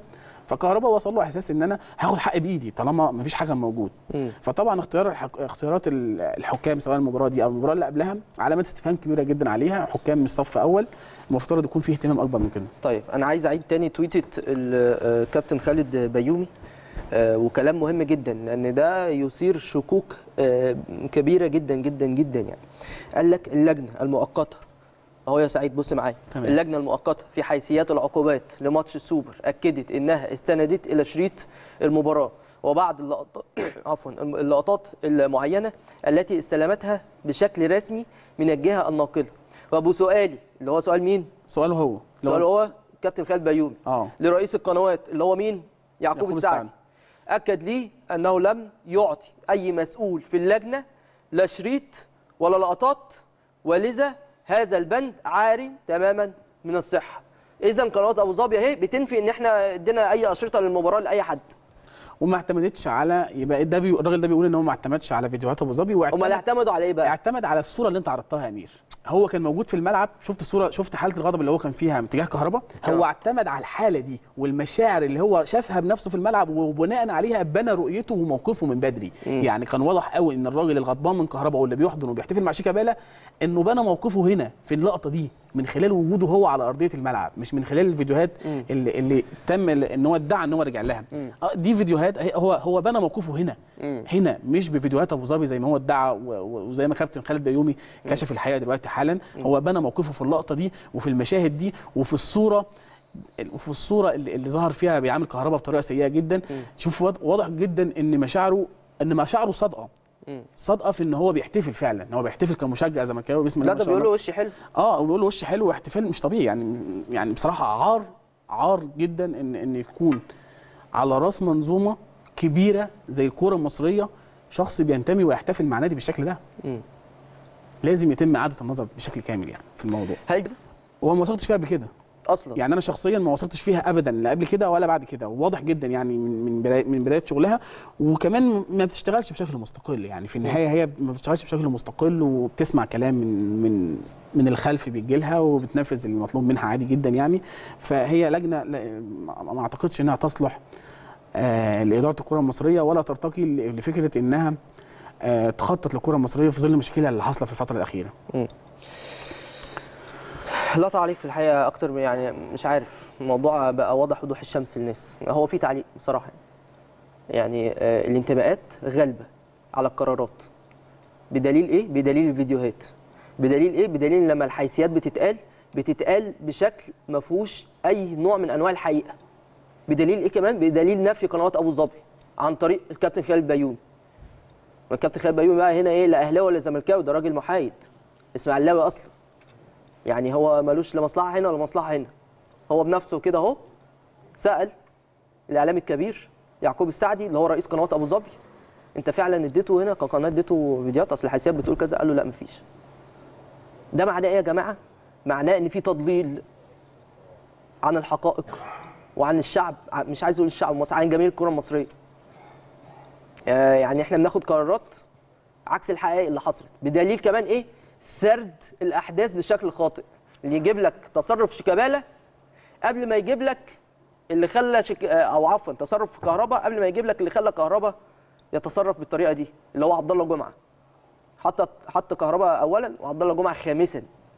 فكهربا وصل له احساس ان انا هاخد حقي بايدي طالما ما فيش حاجه موجود مم. فطبعا اختيار الحك... اختيارات ال- الحكام سواء المباراه دي او المباراه اللي قبلها علامات استفهام كبيره جدا عليها حكام من صف اول المفترض يكون فيه اهتمام اكبر من كده طيب انا عايز اعيد تاني تويتة الكابتن خالد بيومي آه، وكلام مهم جدا لان ده يثير شكوك آه، كبيره جدا جدا جدا يعني قال لك اللجنه المؤقته اهو يا سعيد بص معايا تمام. اللجنه المؤقته في حيثيات العقوبات لماتش السوبر اكدت انها استندت الى شريط المباراه وبعض اللقطات عفوا اللقطات المعينه التي استلمتها بشكل رسمي من الجهه الناقله وابو سؤالي اللي هو سؤال مين سؤاله هو السؤال هو كابتن خالد بيومي اه لرئيس القنوات اللي هو مين؟ يعقوب, يعقوب السعدي السعدي. اكد لي انه لم يعطي اي مسؤول في اللجنه لا شريط ولا لقطات ولذا هذا البند عاري تماما من الصحه اذا قناه ابو ظبي اهي بتنفي ان احنا ادينا اي اشرطه للمباراه لاي حد وما اعتمدتش على يبقى ده بي... الراجل ده بيقول ان هو ما اعتمدش على فيديوهات ابو ظبي امال واعتمد اعتمدوا على ايه بقى؟ اعتمد على الصوره اللي انت عرضتها يا امير هو كان موجود في الملعب شفت الصوره شفت حاله الغضب اللي هو كان فيها تجاه كهربا هو آه. اعتمد على الحاله دي والمشاعر اللي هو شافها بنفسه في الملعب وبناء عليها بنى رؤيته وموقفه من بدري يعني كان واضح قوي ان الراجل الغضبان من كهربا واللي بيحضن وبيحتفل مع شيكابالا انه بنى موقفه هنا في اللقطه دي من خلال وجوده هو على ارضيه الملعب مش من خلال الفيديوهات اللي, اللي تم ان هو ادعى ان هو رجع لها آه، دي فيديوهات هي- هو هو بنى موقفه هنا هنا مش بفيديوهات ابو ظبي زي ما هو ادعى و- و- وزي ما كابتن خالد بيومي كشف الحقيقه دلوقتي حالا هو بنى موقفه في اللقطه دي وفي المشاهد دي وفي الصوره وفي الصوره اللي, اللي ظهر فيها بيعامل كهربا بطريقه سيئه جدا شوف واضح- واضح جدا ان مشاعره ان مشاعره صادقه صادقه في ان هو بيحتفل فعلا هو بيحتفل كمشجع زملكاوي بسم الله لا ما ده شاء بيقول له الله وش حلو اه وبيقول له وش حلو واحتفال مش طبيعي يعني يعني بصراحه عار عار جدا ان ان يكون على راس منظومه كبيره زي الكوره المصريه شخص بينتمي ويحتفل مع نادي بالشكل ده مم. لازم يتم اعاده النظر بشكل كامل يعني في الموضوع هل وما وثقتش فيها قبل كده اصلا يعني انا شخصيا ما وثقتش فيها ابدا لا قبل كده ولا بعد كده وواضح جدا يعني من من بدايه من بدايه شغلها وكمان ما بتشتغلش بشكل مستقل يعني في النهايه هي ما بتشتغلش بشكل مستقل وبتسمع كلام من من من الخلف بيجي لها وبتنفذ المطلوب منها عادي جدا يعني فهي لجنه لا- ما ما اعتقدش انها تصلح آه لاداره الكره المصريه ولا ترتقي ل- لفكره انها آه تخطط للكره المصريه في ظل مشاكلها اللي حاصله في الفتره الاخيره لا تعليق في الحقيقه اكتر من يعني مش عارف الموضوع بقى واضح وضوح الشمس للناس هو في تعليق بصراحه يعني آه، الانتماءات غالبه على القرارات بدليل ايه بدليل الفيديوهات بدليل ايه بدليل لما الحيثيات بتتقال بتتقال بشكل ما فيهوش اي نوع من انواع الحقيقه بدليل ايه كمان بدليل نفي قنوات ابو ظبي عن طريق الكابتن خالد بيومي والكابتن خالد بيومي بقى هنا ايه لا اهلاوي ولا زملكاوي ده راجل محايد اسماعيلاوي اصلا يعني هو ملوش لا مصلحه هنا ولا مصلحه هنا هو بنفسه كده اهو سال الاعلام الكبير يعقوب السعدي اللي هو رئيس قنوات ابو ظبي انت فعلا اديته هنا كقناه اديته فيديوهات اصل الحساب بتقول كذا قال له لا مفيش ده معناه ايه يا جماعه معناه ان في تضليل عن الحقائق وعن الشعب ع- مش عايز اقول الشعب المصري عن جماهير الكره المصريه آه، يعني احنا بناخد قرارات عكس الحقائق اللي حصلت بدليل كمان ايه سرد الاحداث بشكل خاطئ اللي يجيب لك تصرف شيكابالا قبل ما يجيب لك اللي خلى شك... آه، او عفوا تصرف كهربا قبل ما يجيب لك اللي خلى كهربا يتصرف بالطريقه دي اللي هو عبد الله جمعه حط حط كهربا اولا وعبد الله جمعه خامسا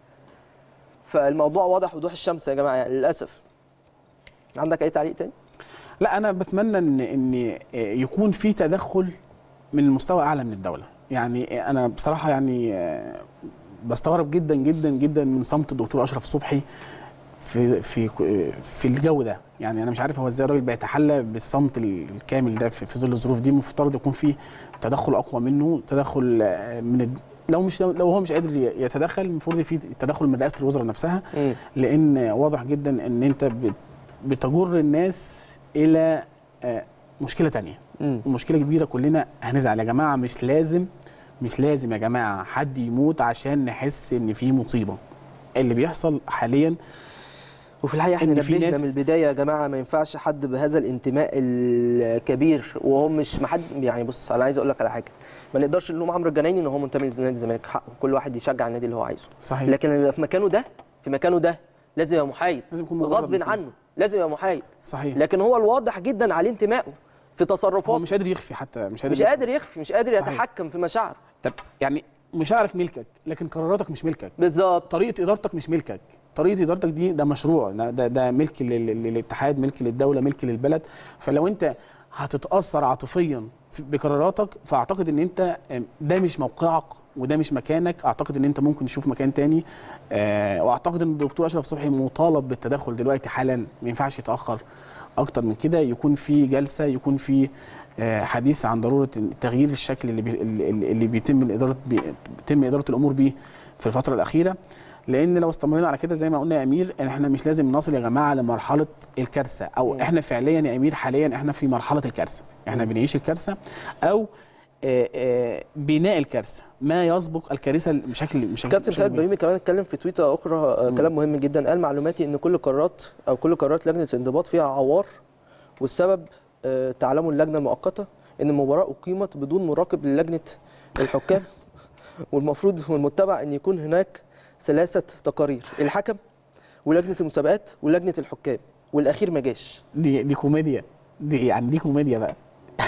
فالموضوع واضح وضوح الشمس يا جماعه يعني للاسف عندك اي تعليق تاني لا انا بتمنى ان ان يكون في تدخل من مستوى اعلى من الدوله يعني انا بصراحه يعني آه، بستغرب جدا جدا جدا من صمت الدكتور اشرف صبحي في في في الجو ده يعني انا مش عارف هو ازاي الراجل بيتحلى بالصمت الكامل ده في في ظل الظروف دي المفترض يكون في تدخل اقوى منه تدخل آه، من الد- لو مش لو هو مش قادر يتدخل المفروض في تدخل من رئاسه الوزراء نفسها لان واضح جدا ان انت بت- بتجر الناس الى آه، مشكله تانية مم. ومشكله كبيره كلنا هنزعل يا جماعه مش لازم مش لازم يا جماعه حد يموت عشان نحس ان في مصيبه اللي بيحصل حاليا وفي الحقيقه احنا إن في نبهنا ناس- من البدايه يا جماعه ما ينفعش حد بهذا الانتماء الكبير وهو مش ما حد يعني بص انا عايز اقول لك على حاجه ما نقدرش نلوم عمرو الجنايني ان هو منتمي لنادي الزمالك حقه كل واحد يشجع النادي اللي هو عايزه صحيح لكن اللي في مكانه ده في مكانه ده لازم يبقى محايد لازم يكون مجرد غصب من كده. عنه لازم يبقى محايد صحيح لكن هو الواضح جدا عليه انتمائه في هو تصرفاته مش قادر يخفي حتى مش قادر مش يخفي. قادر يخفي مش قادر صحيح. يتحكم في مشاعره طب يعني مشاعرك ملكك لكن قراراتك مش ملكك بالظبط طريقه ادارتك مش ملكك طريقه ادارتك دي ده مشروع ده ده, ده ملك لل- لل- للاتحاد ملك للدوله ملك للبلد فلو انت هتتاثر عاطفيا في- بقراراتك فاعتقد ان انت آم، ده مش موقعك وده مش مكانك اعتقد ان انت ممكن تشوف مكان تاني آه، واعتقد ان الدكتور اشرف صبحي مطالب بالتدخل دلوقتي حالا ما ينفعش يتاخر اكتر من كده يكون في جلسه يكون في آه، حديث عن ضروره تغيير الشكل اللي بي اللي اللي بيتم الاداره بي بيتم اداره الامور بيه في الفتره الاخيره لان لو استمرينا على كده زي ما قلنا يا امير ان احنا مش لازم نصل يا جماعه لمرحله الكارثه او مم. احنا فعليا يا امير حاليا احنا في مرحله الكارثه احنا بنعيش الكارثه او آه، آه، بناء الكارثه ما يسبق الكارثه بشكل بشكل كابتن بشكل خالد كبير. ابراهيمي كمان اتكلم في تويتر اخرى آه، كلام مهم جدا قال معلوماتي ان كل قرارات او كل قرارات لجنه الانضباط فيها عوار والسبب آه، تعلمه اللجنه المؤقته ان المباراه اقيمت بدون مراقب للجنه الحكام والمفروض والمتبع ان يكون هناك ثلاثه تقارير الحكم ولجنه المسابقات ولجنه الحكام والاخير ما جاش دي دي كوميديا دي يعني دي كوميديا بقى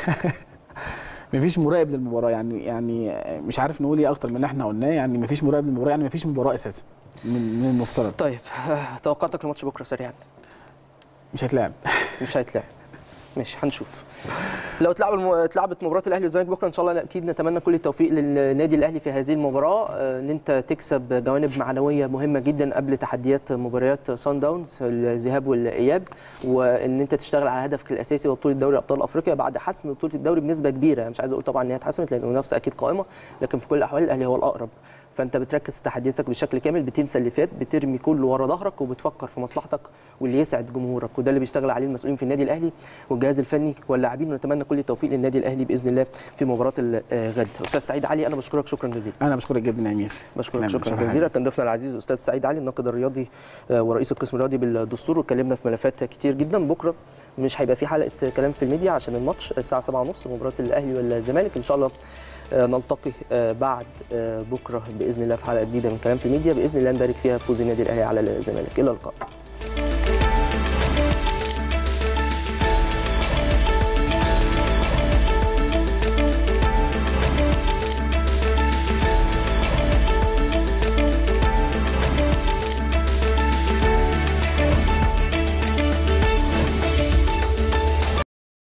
مفيش مراقب للمباراه يعني يعني مش عارف نقول ايه اكتر من اللي احنا قلناه يعني مفيش مراقب للمباراه يعني مفيش مباراه اساسا من من المفترض طيب آه، توقعاتك لماتش بكره سريعا مش هيتلعب مش هيتلعب ماشي هنشوف لو اتلعب الم... اتلعبت مباراه الاهلي والزمالك بكره ان شاء الله اكيد نتمنى كل التوفيق للنادي الاهلي في هذه المباراه آه، ان انت تكسب جوانب معنويه مهمه جدا قبل تحديات مباريات سان داونز الذهاب والاياب وان انت تشتغل على هدفك الاساسي وبطوله دوري ابطال افريقيا بعد حسم بطوله الدوري بنسبه كبيره مش عايز اقول طبعا ان هي اتحسمت لان المنافسه اكيد قائمه لكن في كل الاحوال الاهلي هو الاقرب فانت بتركز في تحدياتك بشكل كامل بتنسى اللي فات بترمي كله ورا ظهرك وبتفكر في مصلحتك واللي يسعد جمهورك وده اللي بيشتغل عليه المسؤولين في النادي الاهلي والجهاز الفني واللاعبين ونتمنى كل التوفيق للنادي الاهلي باذن الله في مباراه الغد استاذ سعيد علي انا بشكرك شكرا جزيلا انا بشكرك جدا يا امير بشكرك تسلم، شكرا شكراً جزيلا كان ضيفنا العزيز الاستاذ سعيد علي الناقد الرياضي آه، ورئيس القسم الرياضي بالدستور واتكلمنا في ملفات كتير جدا بكره مش هيبقى في حلقه كلام في الميديا عشان الماتش الساعه 7:30 مباراه الاهلي والزمالك ان شاء الله آه، نلتقي آه، بعد آه، بكره باذن الله في حلقه جديده من كلام في الميديا باذن الله نبارك فيها فوز النادي الاهلي على الزمالك الى اللقاء